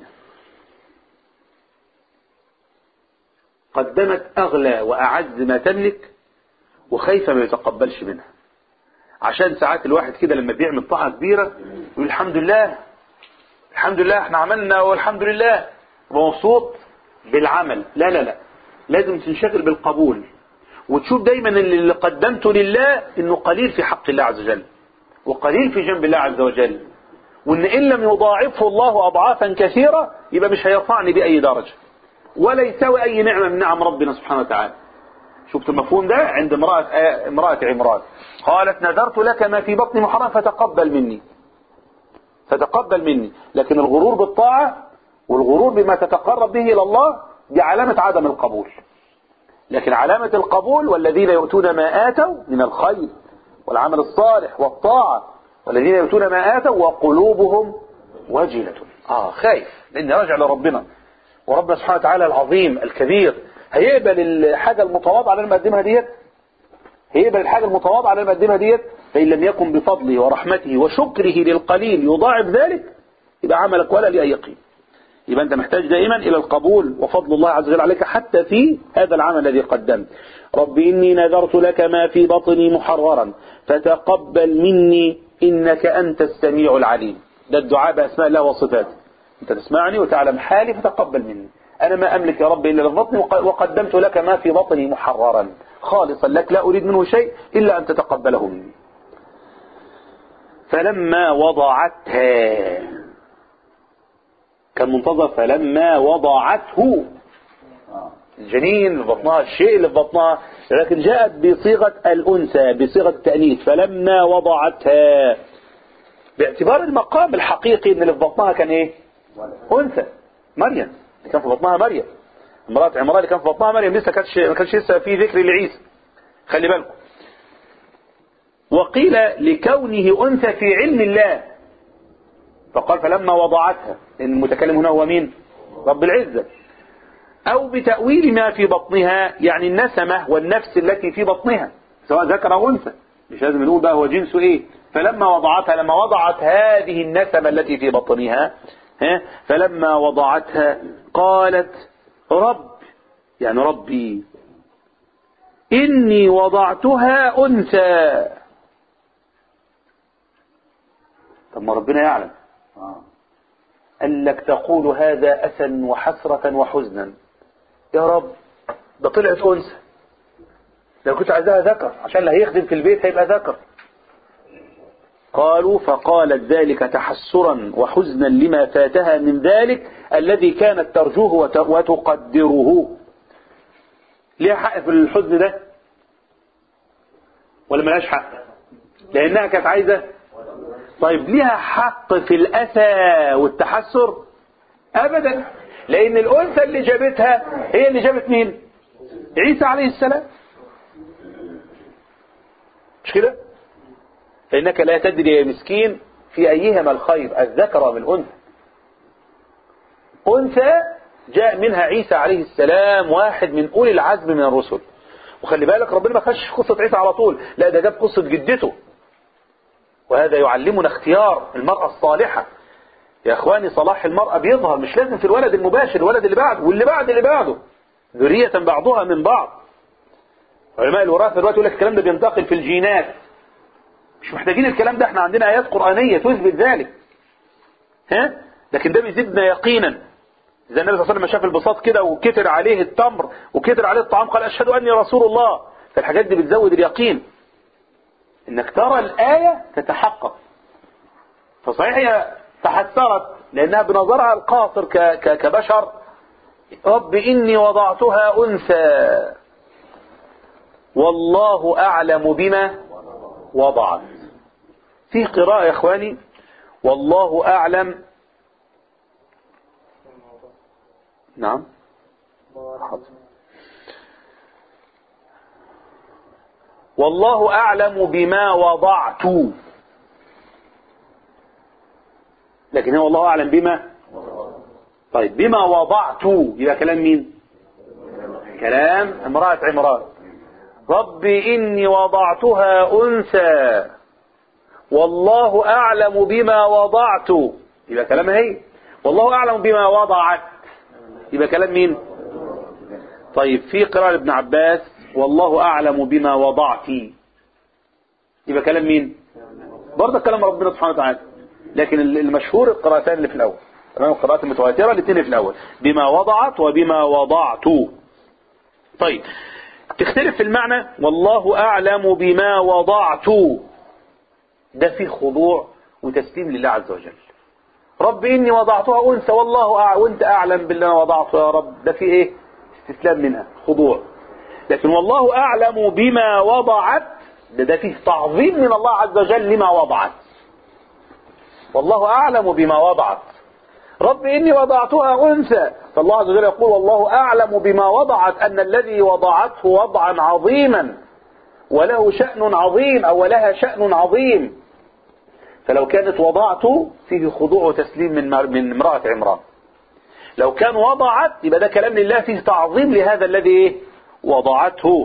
قدمت أغلى وأعز ما تملك وخايفة ما يتقبلش منها عشان ساعات الواحد كده لما بيعمل طاعة كبيرة يقول الحمد لله الحمد لله احنا عملنا والحمد لله مبسوط بالعمل لا لا لا لازم تنشغل بالقبول وتشوف دايما اللي قدمته لله انه قليل في حق الله عز وجل وقليل في جنب الله عز وجل وان ان لم يضاعفه الله اضعافا كثيرة يبقى مش هيرفعني باي درجة ولا يساوي اي نعمة من نعم ربنا سبحانه وتعالى شفت المفهوم ده عند امرأة, آه امرأة عمران قالت نذرت لك ما في بطني محرم فتقبل مني فتقبل مني لكن الغرور بالطاعة والغرور بما تتقرب به إلى الله دي علامة عدم القبول لكن علامة القبول والذين يؤتون ما آتوا من الخير والعمل الصالح والطاعة والذين يؤتون ما آتوا وقلوبهم وجلة آه خايف لأن راجع لربنا وربنا سبحانه وتعالى العظيم الكبير هيقبل الحاجة المتواضعة اللي انا مقدمها ديت هيقبل الحاجة المتواضعة اللي انا مقدمها ديت فإن لم يكن بفضله ورحمته وشكره للقليل يضاعف ذلك يبقى عملك ولا لأي قيمة يبقى أنت محتاج دائما إلى القبول وفضل الله عز وجل عليك حتى في هذا العمل الذي قدمت رب إني نذرت لك ما في بطني محررا فتقبل مني إنك أنت السميع العليم ده الدعاء بأسماء الله وصفاته أنت تسمعني وتعلم حالي فتقبل مني أنا ما أملك يا رب إلا للبطن وقدمت لك ما في بطني محررا خالصا لك لا أريد منه شيء إلا أن تتقبله مني فلما وضعتها كان منتظر فلما وضعته الجنين اللي في بطنها الشيء اللي في بطنها لكن جاءت بصيغة الأنثى بصيغة التأنيث فلما وضعتها باعتبار المقام الحقيقي ان اللي في بطنها كان ايه أنثى مريم اللي كان في بطنها مريم امرأة عمران اللي كان في بطنها مريم لسه كانش ما كانش لسه في ذكر لعيسى خلي بالكم وقيل لكونه أنثى في علم الله فقال فلما وضعتها المتكلم هنا هو مين رب العزة أو بتأويل ما في بطنها يعني النسمة والنفس التي في بطنها سواء ذكر أو أنثى مش لازم نقول بقى هو جنسه إيه فلما وضعتها لما وضعت هذه النسمة التي في بطنها ها فلما وضعتها قالت رب يعني ربي إني وضعتها أنثى طب ما ربنا يعلم قال لك تقول هذا أسا وحسرة وحزنا يا رب ده طلعت أنثى لو كنت عايزاها ذكر عشان اللي هيخدم في البيت هيبقى ذكر قالوا فقالت ذلك تحسرا وحزنا لما فاتها من ذلك الذي كانت ترجوه وتقدره ليها حق في الحزن ده ولا ملهاش حق لأنها كانت عايزة طيب ليها حق في الأسى والتحسر أبدا لأن الأنثى اللي جابتها هي اللي جابت مين عيسى عليه السلام مش كده فإنك لا تدري يا مسكين في أيهما الخير الذكر من الأنثى أنثى جاء منها عيسى عليه السلام واحد من أولي العزم من الرسل وخلي بالك ربنا ما خش قصة عيسى على طول لا ده جاب قصة جدته وهذا يعلمنا اختيار المرأة الصالحة يا اخواني صلاح المرأة بيظهر مش لازم في الولد المباشر الولد اللي بعده واللي بعد اللي بعده ذرية بعضها من بعض علماء الوراثة دلوقتي يقول لك الكلام ده بينتقل في الجينات مش محتاجين الكلام ده احنا عندنا آيات قرآنية تثبت ذلك ها لكن ده بيزيدنا يقينا زي النبي صلى الله عليه وسلم شاف البساط كده وكتر عليه التمر وكتر عليه الطعام قال أشهد أني رسول الله فالحاجات دي بتزود اليقين انك ترى الآية تتحقق فصحيح هي تحسرت لأنها بنظرها القاصر ك ك كبشر رب إني وضعتها أنثى والله أعلم بما وضعت في قراءة يا إخواني والله أعلم نعم حاضر. والله أعلم بما وضعت لكن هو الله أعلم بما طيب بما وضعت يبقى كلام مين كلام امرأة عمران ربي إني وضعتها أنثى والله أعلم بما وضعت يبقى كلام هي والله أعلم بما وضعت يبقى كلام مين طيب في قراءة ابن عباس والله أعلم بما وضعتي يبقى كلام مين برضه كلام ربنا سبحانه وتعالى لكن المشهور القراءتان اللي في الأول تمام القراءات المتواترة الاثنين اللي في الأول بما وضعت وبما وضعت طيب تختلف في المعنى والله أعلم بما وضعت ده فيه خضوع وتسليم لله عز وجل رب إني وضعتها أنثى والله أعلم وأنت أعلم باللي أنا وضعته يا رب ده فيه إيه استسلام منها خضوع لكن والله أعلم بما وضعت ده, ده فيه تعظيم من الله عز وجل لما وضعت والله أعلم بما وضعت رب إني وضعتها أنثى فالله عز وجل يقول والله أعلم بما وضعت أن الذي وضعته وضعا عظيما وله شأن عظيم أو لها شأن عظيم فلو كانت وضعت فيه خضوع وتسليم من من امرأة عمران لو كان وضعت يبقى ده كلام لله فيه تعظيم لهذا الذي إيه؟ وضعته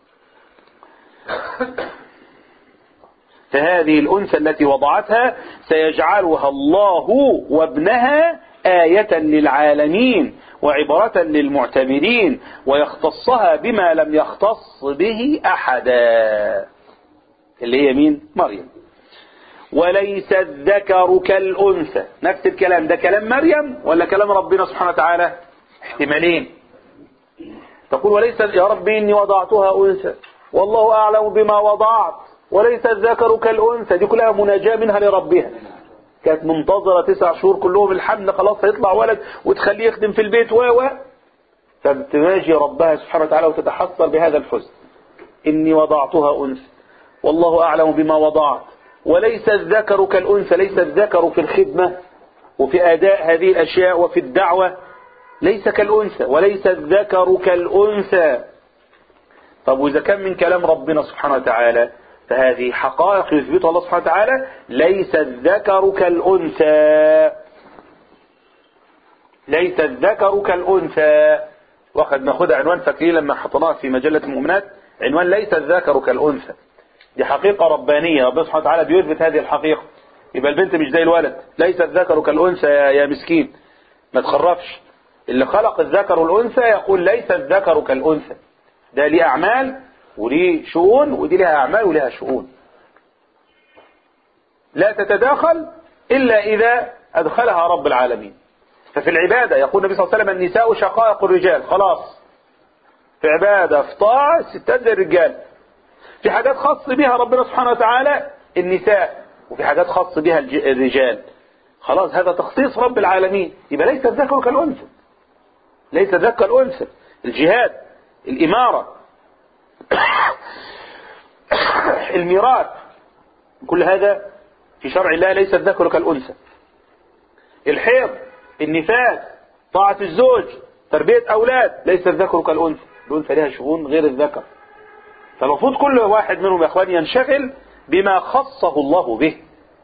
فهذه الأنثى التي وضعتها سيجعلها الله وابنها آية للعالمين وعبرة للمعتبرين ويختصها بما لم يختص به أحدا اللي هي مين مريم وليس الذكر كالأنثى نفس الكلام ده كلام مريم ولا كلام ربنا سبحانه وتعالى احتمالين تقول وليس يا رب إني وضعتها أنثى والله أعلم بما وضعت وليس الذكر كالأنثى دي كلها مناجاة منها لربها كانت منتظرة تسع شهور كلهم الحمل خلاص هيطلع ولد وتخليه يخدم في البيت و و فبتناجي ربها سبحانه وتعالى وتتحسر بهذا الحزن إني وضعتها أنثى والله أعلم بما وضعت وليس الذكر كالأنثى ليس الذكر في الخدمة وفي أداء هذه الأشياء وفي الدعوة ليس كالأنثى وليس الذكر كالأنثى طب وإذا كان من كلام ربنا سبحانه وتعالى فهذه حقائق يثبتها الله سبحانه وتعالى ليس الذكر كالأنثى ليس الذكر كالأنثى واخد ناخدها عنوان فاكرين لما حطيناها في مجلة المؤمنات عنوان ليس الذكر كالأنثى دي حقيقة ربانية ربنا سبحانه وتعالى بيثبت هذه الحقيقة يبقى البنت مش زي الولد ليس الذكر كالأنثى يا, يا مسكين ما تخرفش اللي خلق الذكر والأنثى يقول ليس الذكر كالأنثى ده ليه أعمال وليه شؤون ودي لها أعمال ولها شؤون لا تتداخل إلا إذا أدخلها رب العالمين ففي العبادة يقول النبي صلى الله عليه وسلم النساء شقائق الرجال خلاص في عبادة في طاعة الستات زي الرجال في حاجات خاص بها ربنا سبحانه وتعالى النساء وفي حاجات خاص بها الرجال خلاص هذا تخصيص رب العالمين يبقى ليس الذكر كالأنثى ليس الذكر كالأنثى الجهاد الإمارة الميراث كل هذا في شرع الله ليس الذكر كالأنثى الحيض النفاس طاعة الزوج تربية أولاد ليس الذكر كالأنثى الأنثى لها شؤون غير الذكر فالمفروض كل واحد منهم يا اخواني ينشغل بما خصه الله به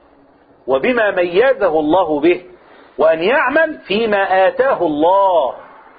وبما ميزه الله به وأن يعمل فيما آتاه الله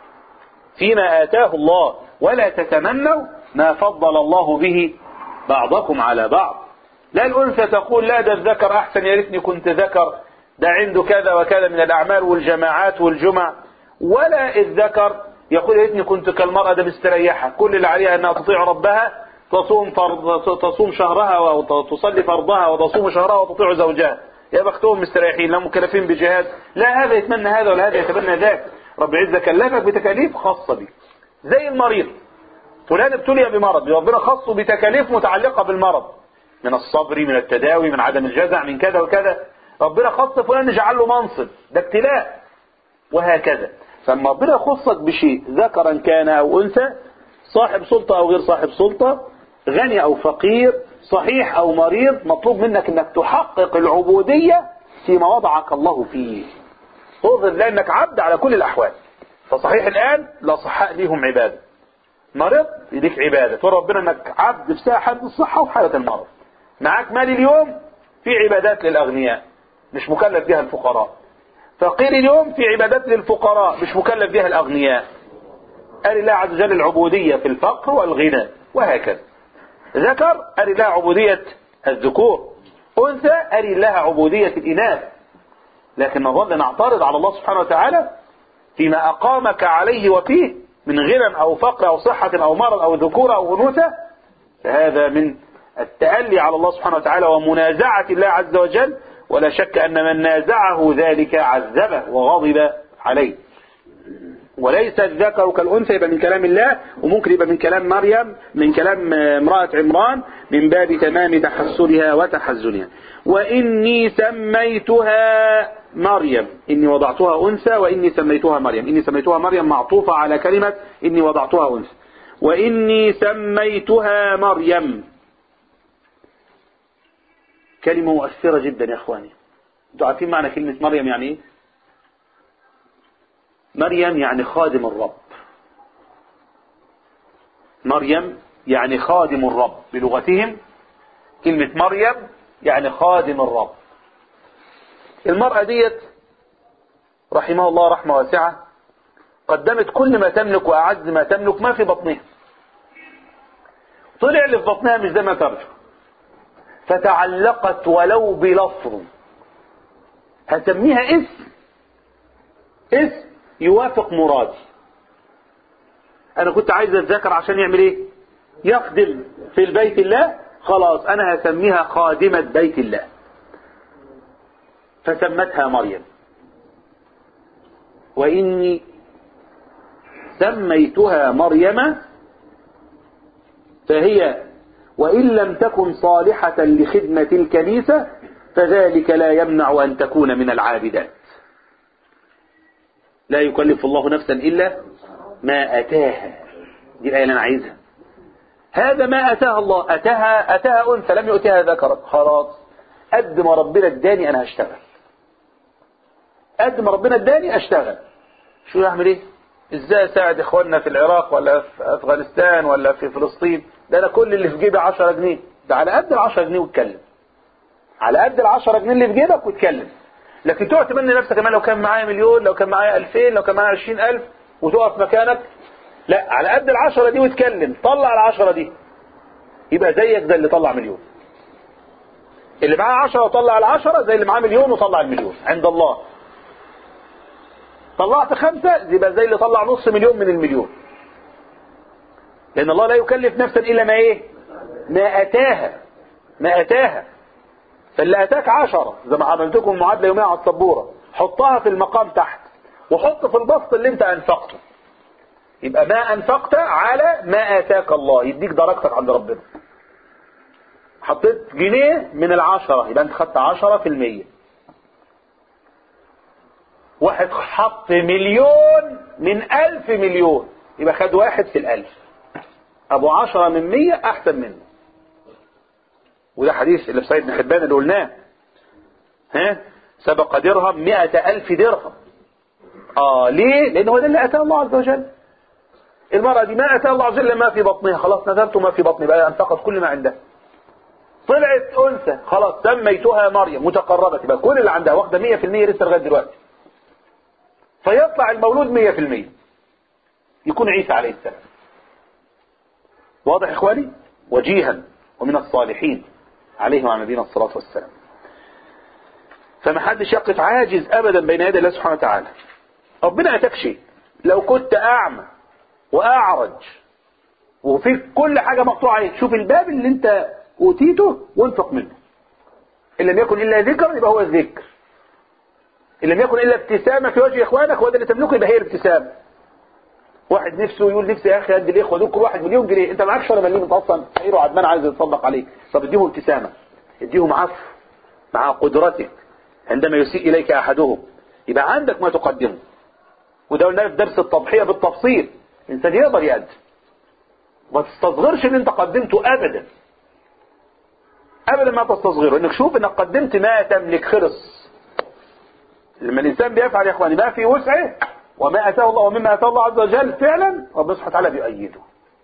فيما آتاه الله ولا تتمنوا ما فضل الله به بعضكم على بعض لا الأنثى تقول لا ده الذكر أحسن يا ريتني كنت ذكر ده عنده كذا وكذا من الأعمال والجماعات والجمع ولا الذكر يقول يا ريتني كنت كالمرأة ده مستريحة كل اللي عليها أنها تطيع ربها تصوم فرض تصوم شهرها وتصلي فرضها وتصوم شهرها وتطيع زوجها يا بختهم مستريحين لا مكلفين بجهاد لا هذا يتمنى هذا ولا هذا يتمنى ذاك رب العزة كلفك بتكاليف خاصة بك زي المريض فلان ابتلي بمرض ربنا خصه بتكاليف متعلقة بالمرض من الصبر من التداوي من عدم الجزع من كذا وكذا ربنا خص فلان جعل له منصب ده ابتلاء وهكذا فلما ربنا خصك بشيء ذكرا كان او انثى صاحب سلطة او غير صاحب سلطة غني او فقير صحيح او مريض مطلوب منك انك تحقق العبودية فيما وضعك الله فيه تظهر لانك عبد على كل الاحوال فصحيح الان لا صحاء ليهم عبادة مرض يديك عبادة تقول ربنا انك عبد في ساعة حالة الصحة وفي حالة المرض معاك مال اليوم في عبادات للاغنياء مش مكلف بها الفقراء فقير اليوم في عبادات للفقراء مش مكلف بها الاغنياء قال الله عز وجل العبودية في الفقر والغنى وهكذا ذكر أري لها عبودية الذكور أنثى أري لها عبودية الإناث لكن نظل نعترض على الله سبحانه وتعالى فيما أقامك عليه وفيه من غنى أو فقر أو صحة أو مرض أو ذكورة أو أنوثة فهذا من التألي على الله سبحانه وتعالى ومنازعة الله عز وجل ولا شك أن من نازعه ذلك عذبه وغضب عليه وليس الذكر كالأنثى يبقى من كلام الله وممكن يبقى من كلام مريم من كلام امرأة عمران من باب تمام تحسنها وتحزنها وإني سميتها مريم إني وضعتها أنثى وإني سميتها مريم إني سميتها مريم معطوفة على كلمة إني وضعتها أنثى وإني سميتها مريم كلمة مؤثرة جدا يا أخواني انتوا عارفين معنى كلمة مريم يعني إيه؟ مريم يعني خادم الرب مريم يعني خادم الرب بلغتهم كلمة مريم يعني خادم الرب المرأة ديت رحمها الله رحمة واسعة قدمت كل ما تملك وأعز ما تملك ما في بطنها طلع اللي في بطنها مش زي ما ترجو فتعلقت ولو بلفظ هسميها اسم اسم يوافق مرادي انا كنت عايز اتذكر عشان يعمل ايه يخدم في البيت الله خلاص انا هسميها خادمة بيت الله فسمتها مريم واني سميتها مريم فهي وان لم تكن صالحة لخدمة الكنيسة فذلك لا يمنع ان تكون من العابدات لا يكلف الله نفسا إلا ما أتاها دي الآية اللي أنا عايزها هذا ما أتاها الله أتاها أتاها أنثى لم يؤتها ذكرا خلاص قد ما ربنا اداني أنا هشتغل قد ما ربنا اداني أشتغل شو يعمل إيه إزاي أساعد إخواننا في العراق ولا في أفغانستان ولا في فلسطين ده أنا كل اللي في جيبي 10 جنيه ده على قد ال 10 جنيه واتكلم على قد ال 10 جنيه اللي في جيبك واتكلم لكن تقعد تمني نفسك كمان لو كان معايا مليون لو كان معايا 2000 لو كان معايا 20000 وتقف مكانك لا على قد العشرة دي واتكلم طلع العشرة دي يبقى زيك زي اللي طلع مليون اللي معاه عشرة وطلع العشرة زي اللي معاه مليون وطلع المليون عند الله طلعت خمسة يبقى زي اللي طلع نص مليون من المليون لأن الله لا يكلف نفسا إلا ما إيه ما أتاها ما أتاها فاللي أتاك عشرة زي ما عملتكم معادلة يومية على السبورة حطها في المقام تحت وحط في البسط اللي انت أنفقته يبقى ما أنفقت على ما آتاك الله يديك درجتك عند ربنا حطيت جنيه من العشرة يبقى انت خدت عشرة في المية واحد حط مليون من ألف مليون يبقى خد واحد في الألف أبو عشرة من مية أحسن منه وده حديث اللي في سيدنا حبان اللي قلناه ها سبق درهم مئة ألف درهم آه ليه لأن هو ده اللي أتاه الله عز وجل المرأة دي ما أتاه الله عز وجل ما في بطنها خلاص نذرت ما في بطني بقى أنفقت كل ما عندها طلعت أنثى خلاص سميتها مريم متقربة يبقى كل اللي عندها واخدة 100% لسه لغاية دلوقتي فيطلع المولود 100% يكون عيسى عليه السلام واضح إخواني وجيها ومن الصالحين عليه وعلى نبينا الصلاة والسلام فما حدش يقف عاجز أبدا بين يدي الله سبحانه وتعالى ربنا أتاك شيء لو كنت أعمى وأعرج وفي كل حاجة مقطوعة عليك شوف الباب اللي انت أوتيته وانفق منه إن لم يكن إلا ذكر يبقى هو الذكر إن لم يكن إلا ابتسامة في وجه إخوانك وهذا اللي تملكه يبقى هي الابتسامة واحد نفسه يقول نفسي يا أخي أدي الإخوة دول كل واحد مليون جنيه أنت معكش ولا مليون أنت أصلا فقير وعدمان عايز يتصدق عليك طب اديهم ابتسامة اديهم عفو مع قدرتك عندما يسيء إليك أحدهم يبقى عندك ما تقدمه وده قلنا في درس التضحية بالتفصيل الإنسان يقدر يقدم ما تستصغرش اللي أنت قدمته أبدا أبدا ما تستصغره إنك شوف إنك قدمت ما تملك خلص لما الإنسان بيفعل يا إخواني ما في وسعه وما أتاه الله ومما أتاه الله عز وجل فعلا ربنا سبحانه وتعالى بيؤيده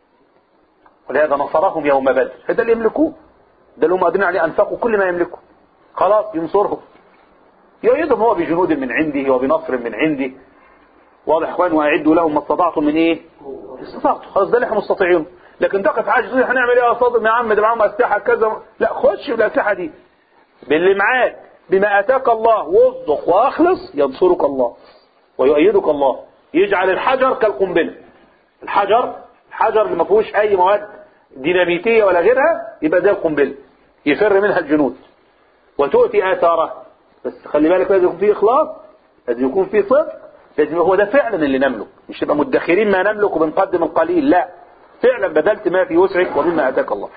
ولهذا نصرهم يوم بدر هذا اللي يملكوه ده اللي هم قادرين عليه أنفقوا كل ما يملكوا خلاص ينصرهم يؤيدهم هو بجنود من عنده وبنصر من عنده واضح اخوان واعدوا لهم ما استطعتم من ايه استطعتم خلاص ده اللي احنا مستطيعين لكن تقف عاجز هنعمل ايه يا صادم يا عم ده معاهم اسلحه كذا لا خش بالاسلحه دي باللي معاك بما اتاك الله وصدق واخلص ينصرك الله ويؤيدك الله يجعل الحجر كالقنبله الحجر الحجر اللي ما فيهوش اي مواد ديناميتيه ولا غيرها يبقى ده القنبله يفر منها الجنود وتؤتي اثاره بس خلي بالك لازم يكون فيه اخلاص لازم يكون فيه صدق لازم هو ده فعلا اللي نملك مش نبقى مدخرين ما نملك وبنقدم القليل لا فعلا بذلت ما في وسعك ومما اتاك الله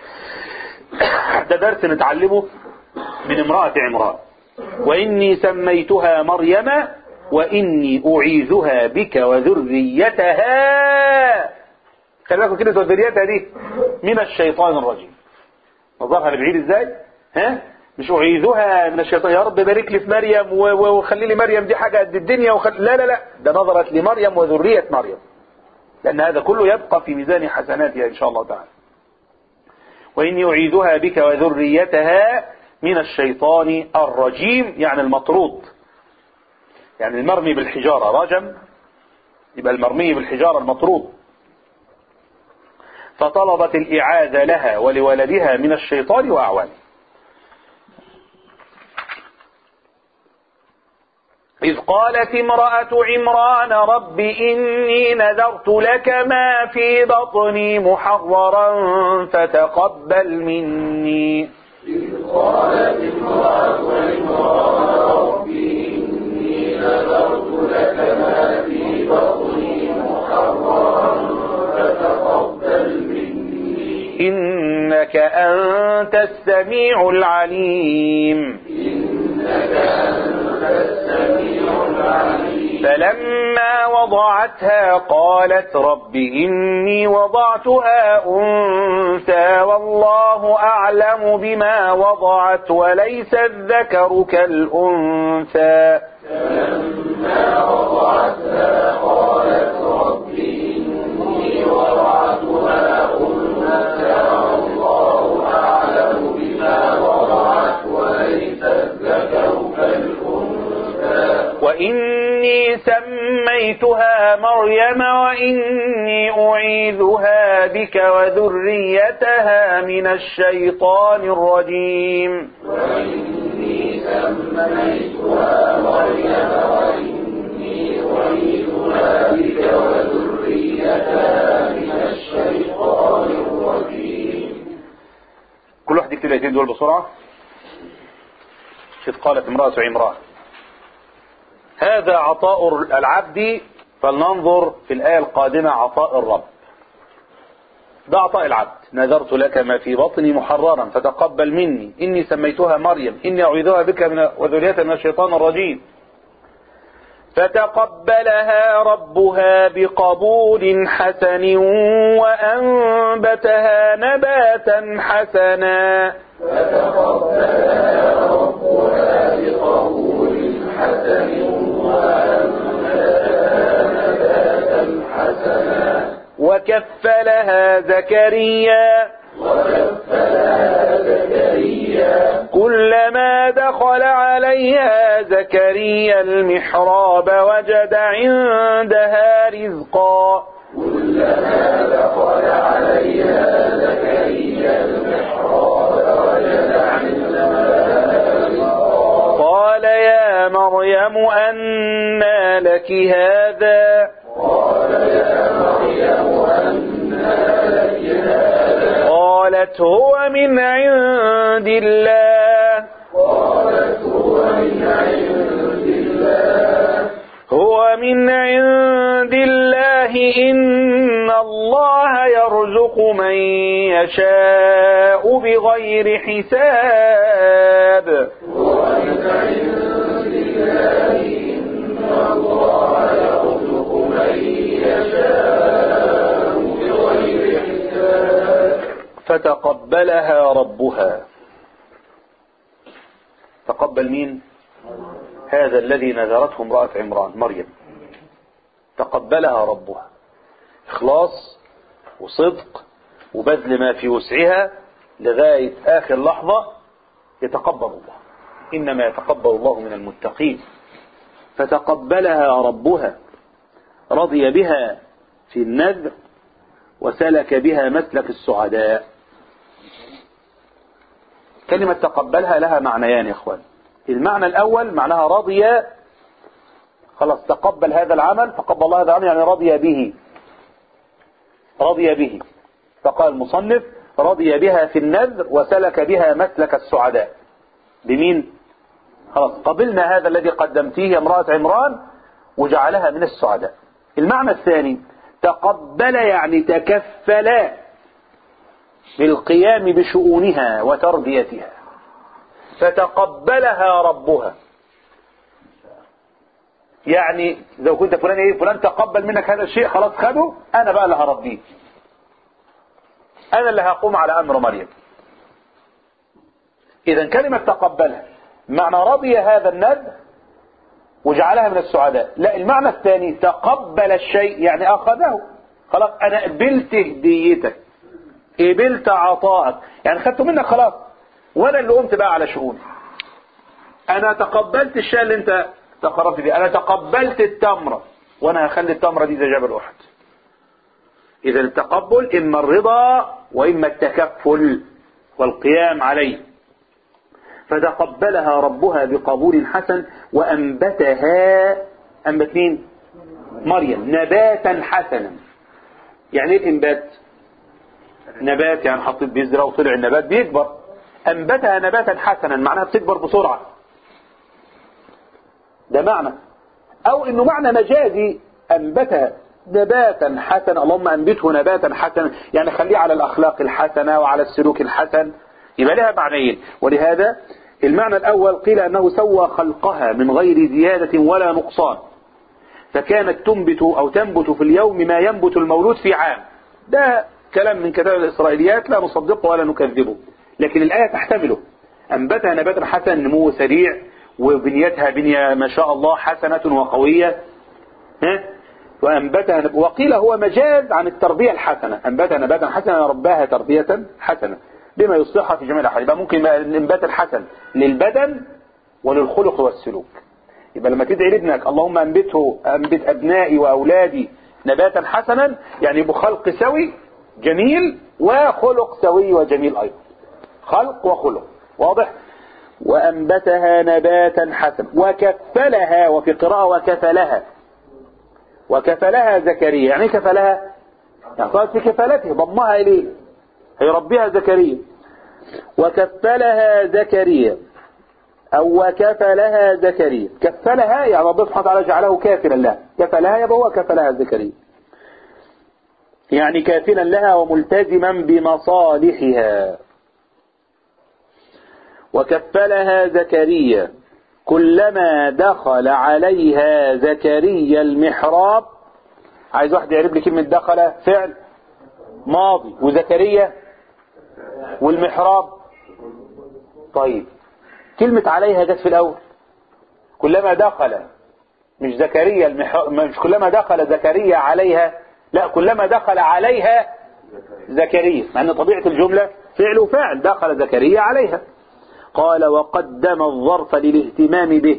ده درس نتعلمه من امرأة عمران وإني سميتها مريم وإني أعيذها بك وذريتها خلي بالكم كلمة وذريتها دي من الشيطان الرجيم نظرها لبعيد ازاي ها مش أعيذها من الشيطان يا رب بارك لي في مريم و- و- وخلي لي مريم دي حاجة قد الدنيا وخل... لا لا لا ده نظرت لمريم وذرية مريم لأن هذا كله يبقى في ميزان حسناتها إن شاء الله تعالى وإني أعيذها بك وذريتها من الشيطان الرجيم يعني المطرود يعني المرمي بالحجارة رجم يبقى المرمي بالحجارة المطرود فطلبت الإعاذة لها ولولدها من الشيطان وأعوانه إذ قالت امرأة عمران رب إني نذرت لك ما في بطني محررا فتقبل مني قالت امرأة عمران رب إني نذرت لك ما في بطني محررا فتقبل مني إنك أنت السميع العليم إنك أنت السميع العليم فلما وضعتها قالت رب إني وضعتها أنثى والله أعلم بما وضعت وليس الذكر كالأنثى فلما وضعتها قالت رب إني وضعتها أنثى والله أعلم بما وضعت وليس الذكر كالأنثى وإني سميتها مريم وإني أعيذها بك وذريتها من الشيطان الرجيم وإني سميتها مريم وإني أعيذها بك وذريتها من الشيطان الرجيم كل واحد يكتب الايتين دول بسرعة إذ قالت امرأة عمران هذا عطاء العبد فلننظر في الآية القادمة عطاء الرب ده عطاء العبد نذرت لك ما في بطني محررا فتقبل مني إني سميتها مريم إني أعيذها بك من وذريتها من الشيطان الرجيم فتقبلها ربها بقبول حسن وأنبتها نباتا حسنا فتقبلها ربها بقبول حسن وأنبتها نباتا حسنا وكفلها زكريا وكفلها زكريا كلما دخل عليها زكريا المحراب وجد عندها رزقا كلما دخل عليها زكريا المحراب وجد عندها رزقا قال يا مريم أنى لك هذا قال يا مريم أنى لك هذا قالت هو من عند الله قالت هو من عند الله هو من عند الله إن الله يرزق من يشاء بغير حساب هو من عند الله إن الله يرزق من يشاء بغير حساب فتقبلها ربها تقبل مين هذا الذي نذرته امرأة عمران مريم تقبلها ربها إخلاص وصدق وبذل ما في وسعها لغاية آخر لحظة يتقبل الله إنما يتقبل الله من المتقين فتقبلها ربها رضي بها في النذر وسلك بها مسلك السعداء كلمة تقبلها لها معنيان يا اخوان المعنى الاول معناها رضي خلاص تقبل هذا العمل تقبل الله هذا العمل يعني رضي به رضي به فقال المصنف رضي بها في النذر وسلك بها مسلك السعداء بمين خلاص قبلنا هذا الذي قدمتيه امرأة عمران وجعلها من السعداء المعنى الثاني تقبل يعني تكفل بالقيام بشؤونها وتربيتها فتقبلها ربها يعني لو كنت فلان ايه فلان تقبل منك هذا الشيء خلاص خده انا بقى اللي هربيه انا اللي هقوم على امر مريم اذا كلمة تقبلها معنى رضي هذا الند وجعلها من السعداء لا المعنى الثاني تقبل الشيء يعني اخذه خلاص انا قبلت هديتك قبلت عطاءك يعني خدته منك خلاص وانا اللي قمت بقى على شؤوني انا تقبلت الشيء اللي انت تقربت بيه انا تقبلت التمرة وانا هخلي التمرة دي زي جبل احد اذا التقبل اما الرضا واما التكفل والقيام عليه فتقبلها ربها بقبول حسن وانبتها انبت مين مريم نباتا حسنا يعني ايه الانبات نبات يعني حطيت بذرة وطلع النبات بيكبر انبتها نباتا حسنا معناها بتكبر بسرعة ده معنى او انه معنى مجازي انبتها نباتا حسنا اللهم انبته نباتا حسنا يعني خليه على الاخلاق الحسنة وعلى السلوك الحسن يبقى لها معنيين ولهذا المعنى الاول قيل انه سوى خلقها من غير زيادة ولا نقصان فكانت تنبت او تنبت في اليوم ما ينبت المولود في عام ده كلام من كتاب الاسرائيليات لا نصدقه ولا نكذبه لكن الايه تحتمله انبتها نباتا حسنا نمو سريع وبنيتها بنية ما شاء الله حسنة وقوية ها وأنبتها وقيل هو مجاز عن التربية الحسنة أنبتها نباتا حسنا رباها تربية حسنة بما يصلحها في جميع الأحوال يبقى ممكن يبقى الانبات الحسن للبدن وللخلق والسلوك يبقى لما تدعي لابنك اللهم انبته انبت ابنائي واولادي نباتا حسنا يعني بخلق سوي جميل وخلق سوي وجميل ايضا خلق وخلق واضح وأنبتها نباتا حسنا وكفلها وفي قراءة وكفلها وكفلها زكريا يعني كفلها يعني صارت في كفالته ضمها إليه هيربيها زكريا وكفلها زكريا أو وكفلها زكريا كفلها يعني ربنا سبحانه وتعالى جعله كافلا لها كفلها يبقى هو كفلها زكريا يعني كافلا لها وملتزما بمصالحها وكفلها زكريا كلما دخل عليها زكريا المحراب عايز واحد يعرف لي كلمة دخل فعل ماضي وزكريا والمحراب طيب كلمة عليها جت في الأول كلما دخل مش زكريا المح... مش كلما دخل زكريا عليها لا كلما دخل عليها زكريا مع ان طبيعة الجملة فعل وفعل دخل زكريا عليها قال وقدم الظرف للاهتمام به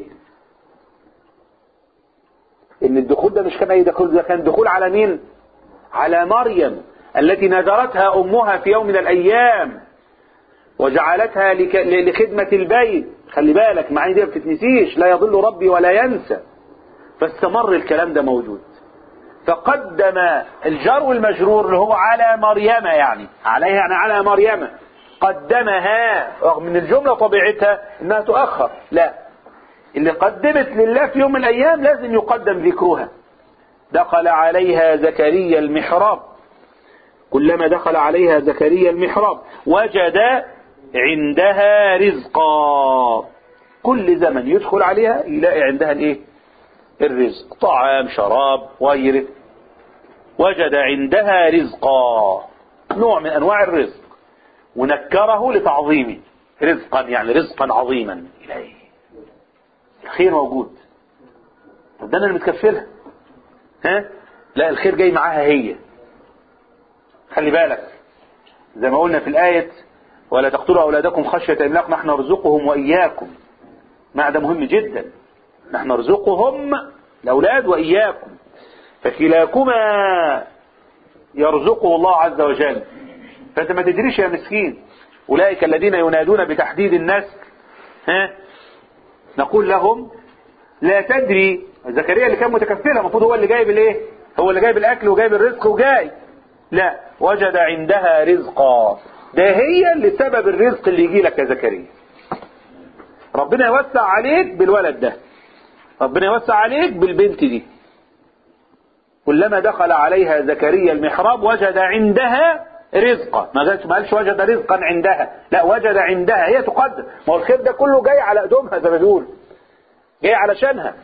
ان الدخول ده مش كان اي دخول ده كان دخول على مين على مريم التي نذرتها امها في يوم من الايام وجعلتها لك... لخدمة البيت خلي بالك معاني دي ما بتتنسيش لا يضل ربي ولا ينسى فاستمر الكلام ده موجود فقدم الجر والمجرور اللي هو على مريم يعني عليها يعني على مريم قدمها رغم من الجملة طبيعتها انها تؤخر لا اللي قدمت لله في يوم من الايام لازم يقدم ذكرها دخل عليها زكريا المحراب كلما دخل عليها زكريا المحراب وجد عندها رزقا كل زمن يدخل عليها يلاقي عندها الايه الرزق طعام شراب غيره وجد عندها رزقا نوع من انواع الرزق ونكره لتعظيمه رزقا يعني رزقا عظيما اليه الخير موجود طب ده انا اللي متكفلها ها لا الخير جاي معاها هي خلي بالك زي ما قلنا في الآية ولا تقتلوا أولادكم خشية إملاق نحن نرزقهم وإياكم مع ده مهم جدا نحن نرزقهم الأولاد وإياكم فكلاكما يرزقه الله عز وجل فأنت ما تدريش يا مسكين أولئك الذين ينادون بتحديد النسل ها نقول لهم لا تدري زكريا اللي كان متكفلها المفروض هو اللي جايب الايه هو اللي جايب الاكل وجايب الرزق وجاي لا وجد عندها رزقا ده هي اللي سبب الرزق اللي يجي لك يا زكريا ربنا يوسع عليك بالولد ده ربنا يوسع عليك بالبنت دي كلما دخل عليها زكريا المحراب وجد عندها رزقا ما قالش ما قالش وجد رزقا عندها لا وجد عندها هي تقدم ما هو الخير ده كله جاي على قدومها زي ما بيقول جاي علشانها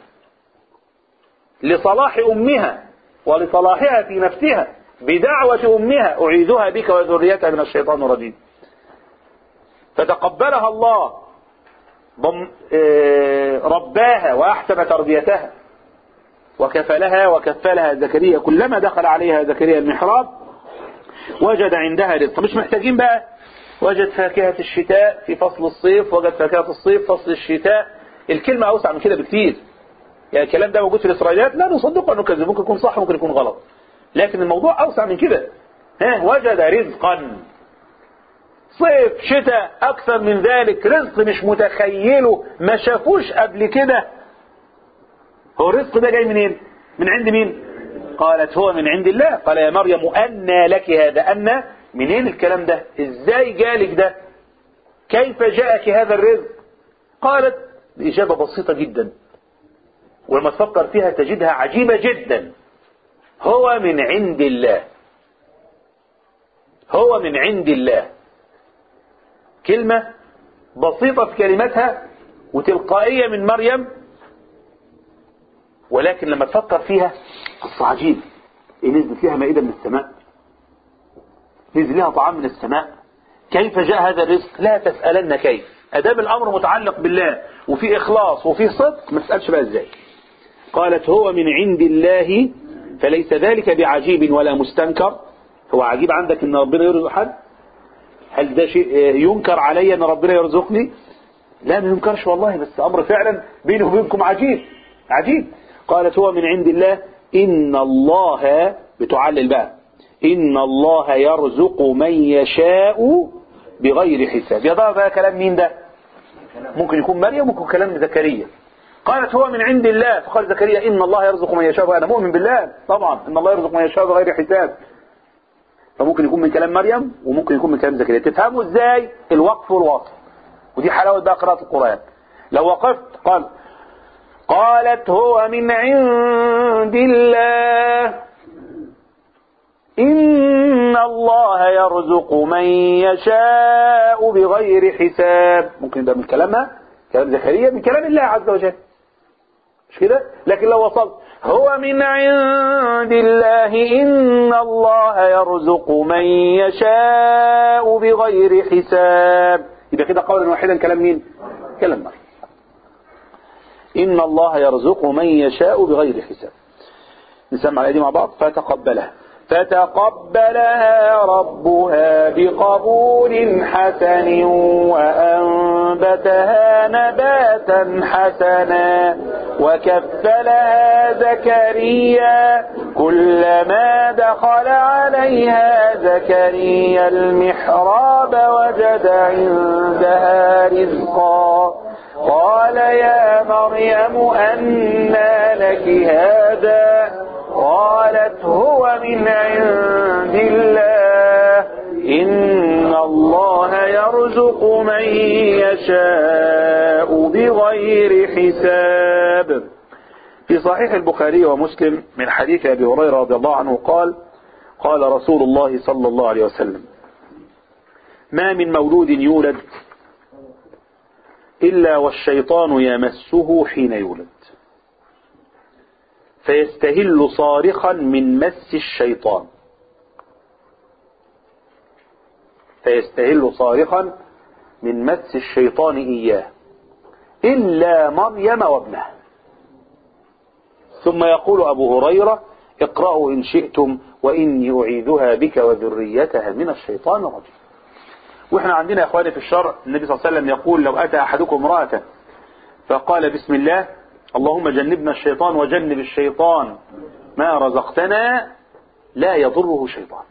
لصلاح امها ولصلاحها في نفسها بدعوة امها اعيذها بك وذريتها من الشيطان الرجيم فتقبلها الله ضم رباها واحسن تربيتها وكفلها وكفلها زكريا كلما دخل عليها زكريا المحراب وجد عندها رزق مش محتاجين بقى وجد فاكهة الشتاء في فصل الصيف وجد فاكهة الصيف فصل الشتاء الكلمة أوسع من كده بكتير يعني الكلام ده موجود في الإسرائيليات لا نصدقه أنه كذب ممكن يكون صح ممكن يكون غلط لكن الموضوع أوسع من كده ها وجد رزقا صيف شتاء أكثر من ذلك رزق مش متخيله ما شافوش قبل كده هو الرزق ده جاي منين من عند مين قالت هو من عند الله قال يا مريم أنى لك هذا أنى منين الكلام ده ازاي جالك ده كيف جاءك هذا الرزق قالت الإجابة بسيطة جدا ولما تفكر فيها تجدها عجيبة جدا هو من عند الله هو من عند الله كلمة بسيطة في كلمتها وتلقائية من مريم ولكن لما تفكر فيها قصة عجيبة إيه نزل فيها مائدة من السماء نزل لها طعام من السماء كيف جاء هذا الرزق لا تسألن كيف أدام الأمر متعلق بالله وفي إخلاص وفي صدق ما تسألش بقى إزاي قالت هو من عند الله فليس ذلك بعجيب ولا مستنكر هو عجيب عندك ان ربنا يرزق حد هل ده شيء ينكر علي ان ربنا يرزقني لا ما ينكرش والله بس امر فعلا بيني وبينكم عجيب عجيب قالت هو من عند الله ان الله بتعلل بقى ان الله يرزق من يشاء بغير حساب يا ترى ده كلام مين ده ممكن يكون مريم ممكن كلام زكريا قالت هو من عند الله فقال زكريا إن الله يرزق من يشاء وأنا مؤمن بالله طبعا إن الله يرزق من يشاء بغير حساب فممكن يكون من كلام مريم وممكن يكون من كلام زكريا تفهموا ازاي الوقف والوصف ودي حلاوة بقى قراءة القرآن لو وقفت قال قالت هو من عند الله إن الله يرزق من يشاء بغير حساب ممكن ده من كلامها كلام زكريا من كلام الله عز وجل مش كده لكن لو وصلت هو من عند الله إن الله يرزق من يشاء بغير حساب يبقى كده قولا واحدا كلام مين كلام مريم إن الله يرزق من يشاء بغير حساب نسمع الآية دي مع بعض فتقبلها فتقبلها ربها بقبول حسن وأنبتها نباتا حسنا وكفلها زكريا كلما دخل عليها زكريا المحراب وجد عندها رزقا قال يا مريم أنى لك هذا قالت هو من عند الله إن الله يرزق من يشاء بغير حساب في صحيح البخاري ومسلم من حديث أبي هريرة رضي الله عنه قال قال رسول الله صلى الله عليه وسلم ما من مولود يولد إلا والشيطان يمسه حين يولد فيستهل صارخا من مس الشيطان فيستهل صارخا من مس الشيطان إياه إلا مريم وابنها ثم يقول أبو هريرة اقرأوا إن شئتم وإني أعيذها بك وذريتها من الشيطان الرجيم واحنا عندنا يا اخواني في الشرع النبي صلى الله عليه وسلم يقول لو اتى احدكم امرأة فقال بسم الله اللهم جنبنا الشيطان وجنب الشيطان ما رزقتنا لا يضره شيطان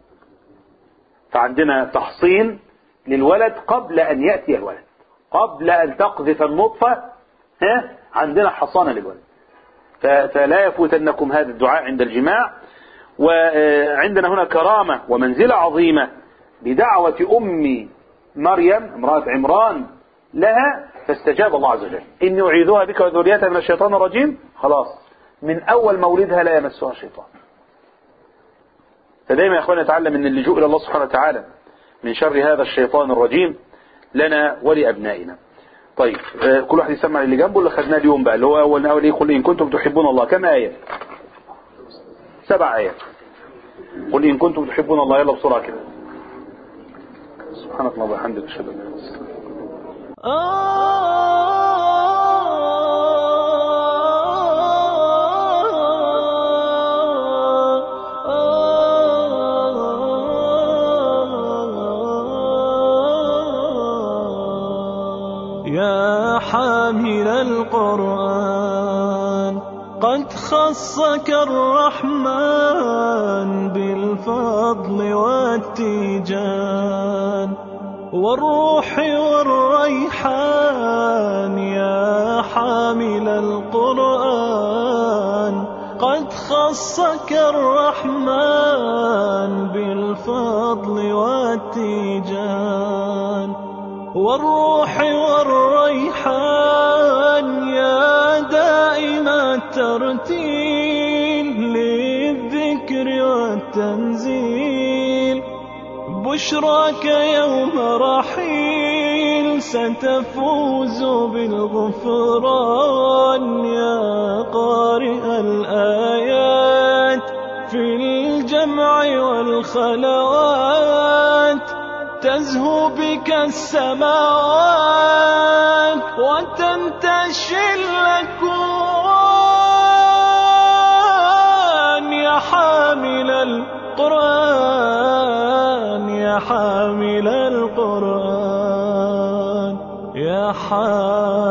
فعندنا تحصين للولد قبل ان يأتي الولد قبل ان تقذف النطفة ها عندنا حصانة للولد فلا يفوتنكم هذا الدعاء عند الجماع وعندنا هنا كرامة ومنزلة عظيمة بدعوة أم مريم امرأة عمران لها فاستجاب الله عز وجل إني أعيذها بك وذريتها من الشيطان الرجيم خلاص من أول مولدها لا يمسها الشيطان فدايما يا أخوانا نتعلم أن اللجوء إلى الله سبحانه وتعالى من شر هذا الشيطان الرجيم لنا ولأبنائنا طيب كل واحد يسمع اللي جنبه اللي خدناه اليوم بقى اللي هو أول أول إيه قل إن كنتم تحبون الله كم آية سبع آيات قل إن كنتم تحبون الله يلا بسرعة كده سبحانك اللهم وبحمدك اشهد ان لا اله الا انت يا حامل القرآن قد خصك الرحمن بالفضل والتيجان والروح والريحان يا حامل القرآن قد خصك الرحمن بالفضل والتيجان والروح والريحان يا دائم الترتيل للذكر والتنزيل بشراك يوم رحيل ستفوز بالغفران يا قارئ الآيات في الجمع والخلوات تزهو بك السماوات وتنتشي الأكوان يا حامل القرآن يا حامل القرآن يا حامل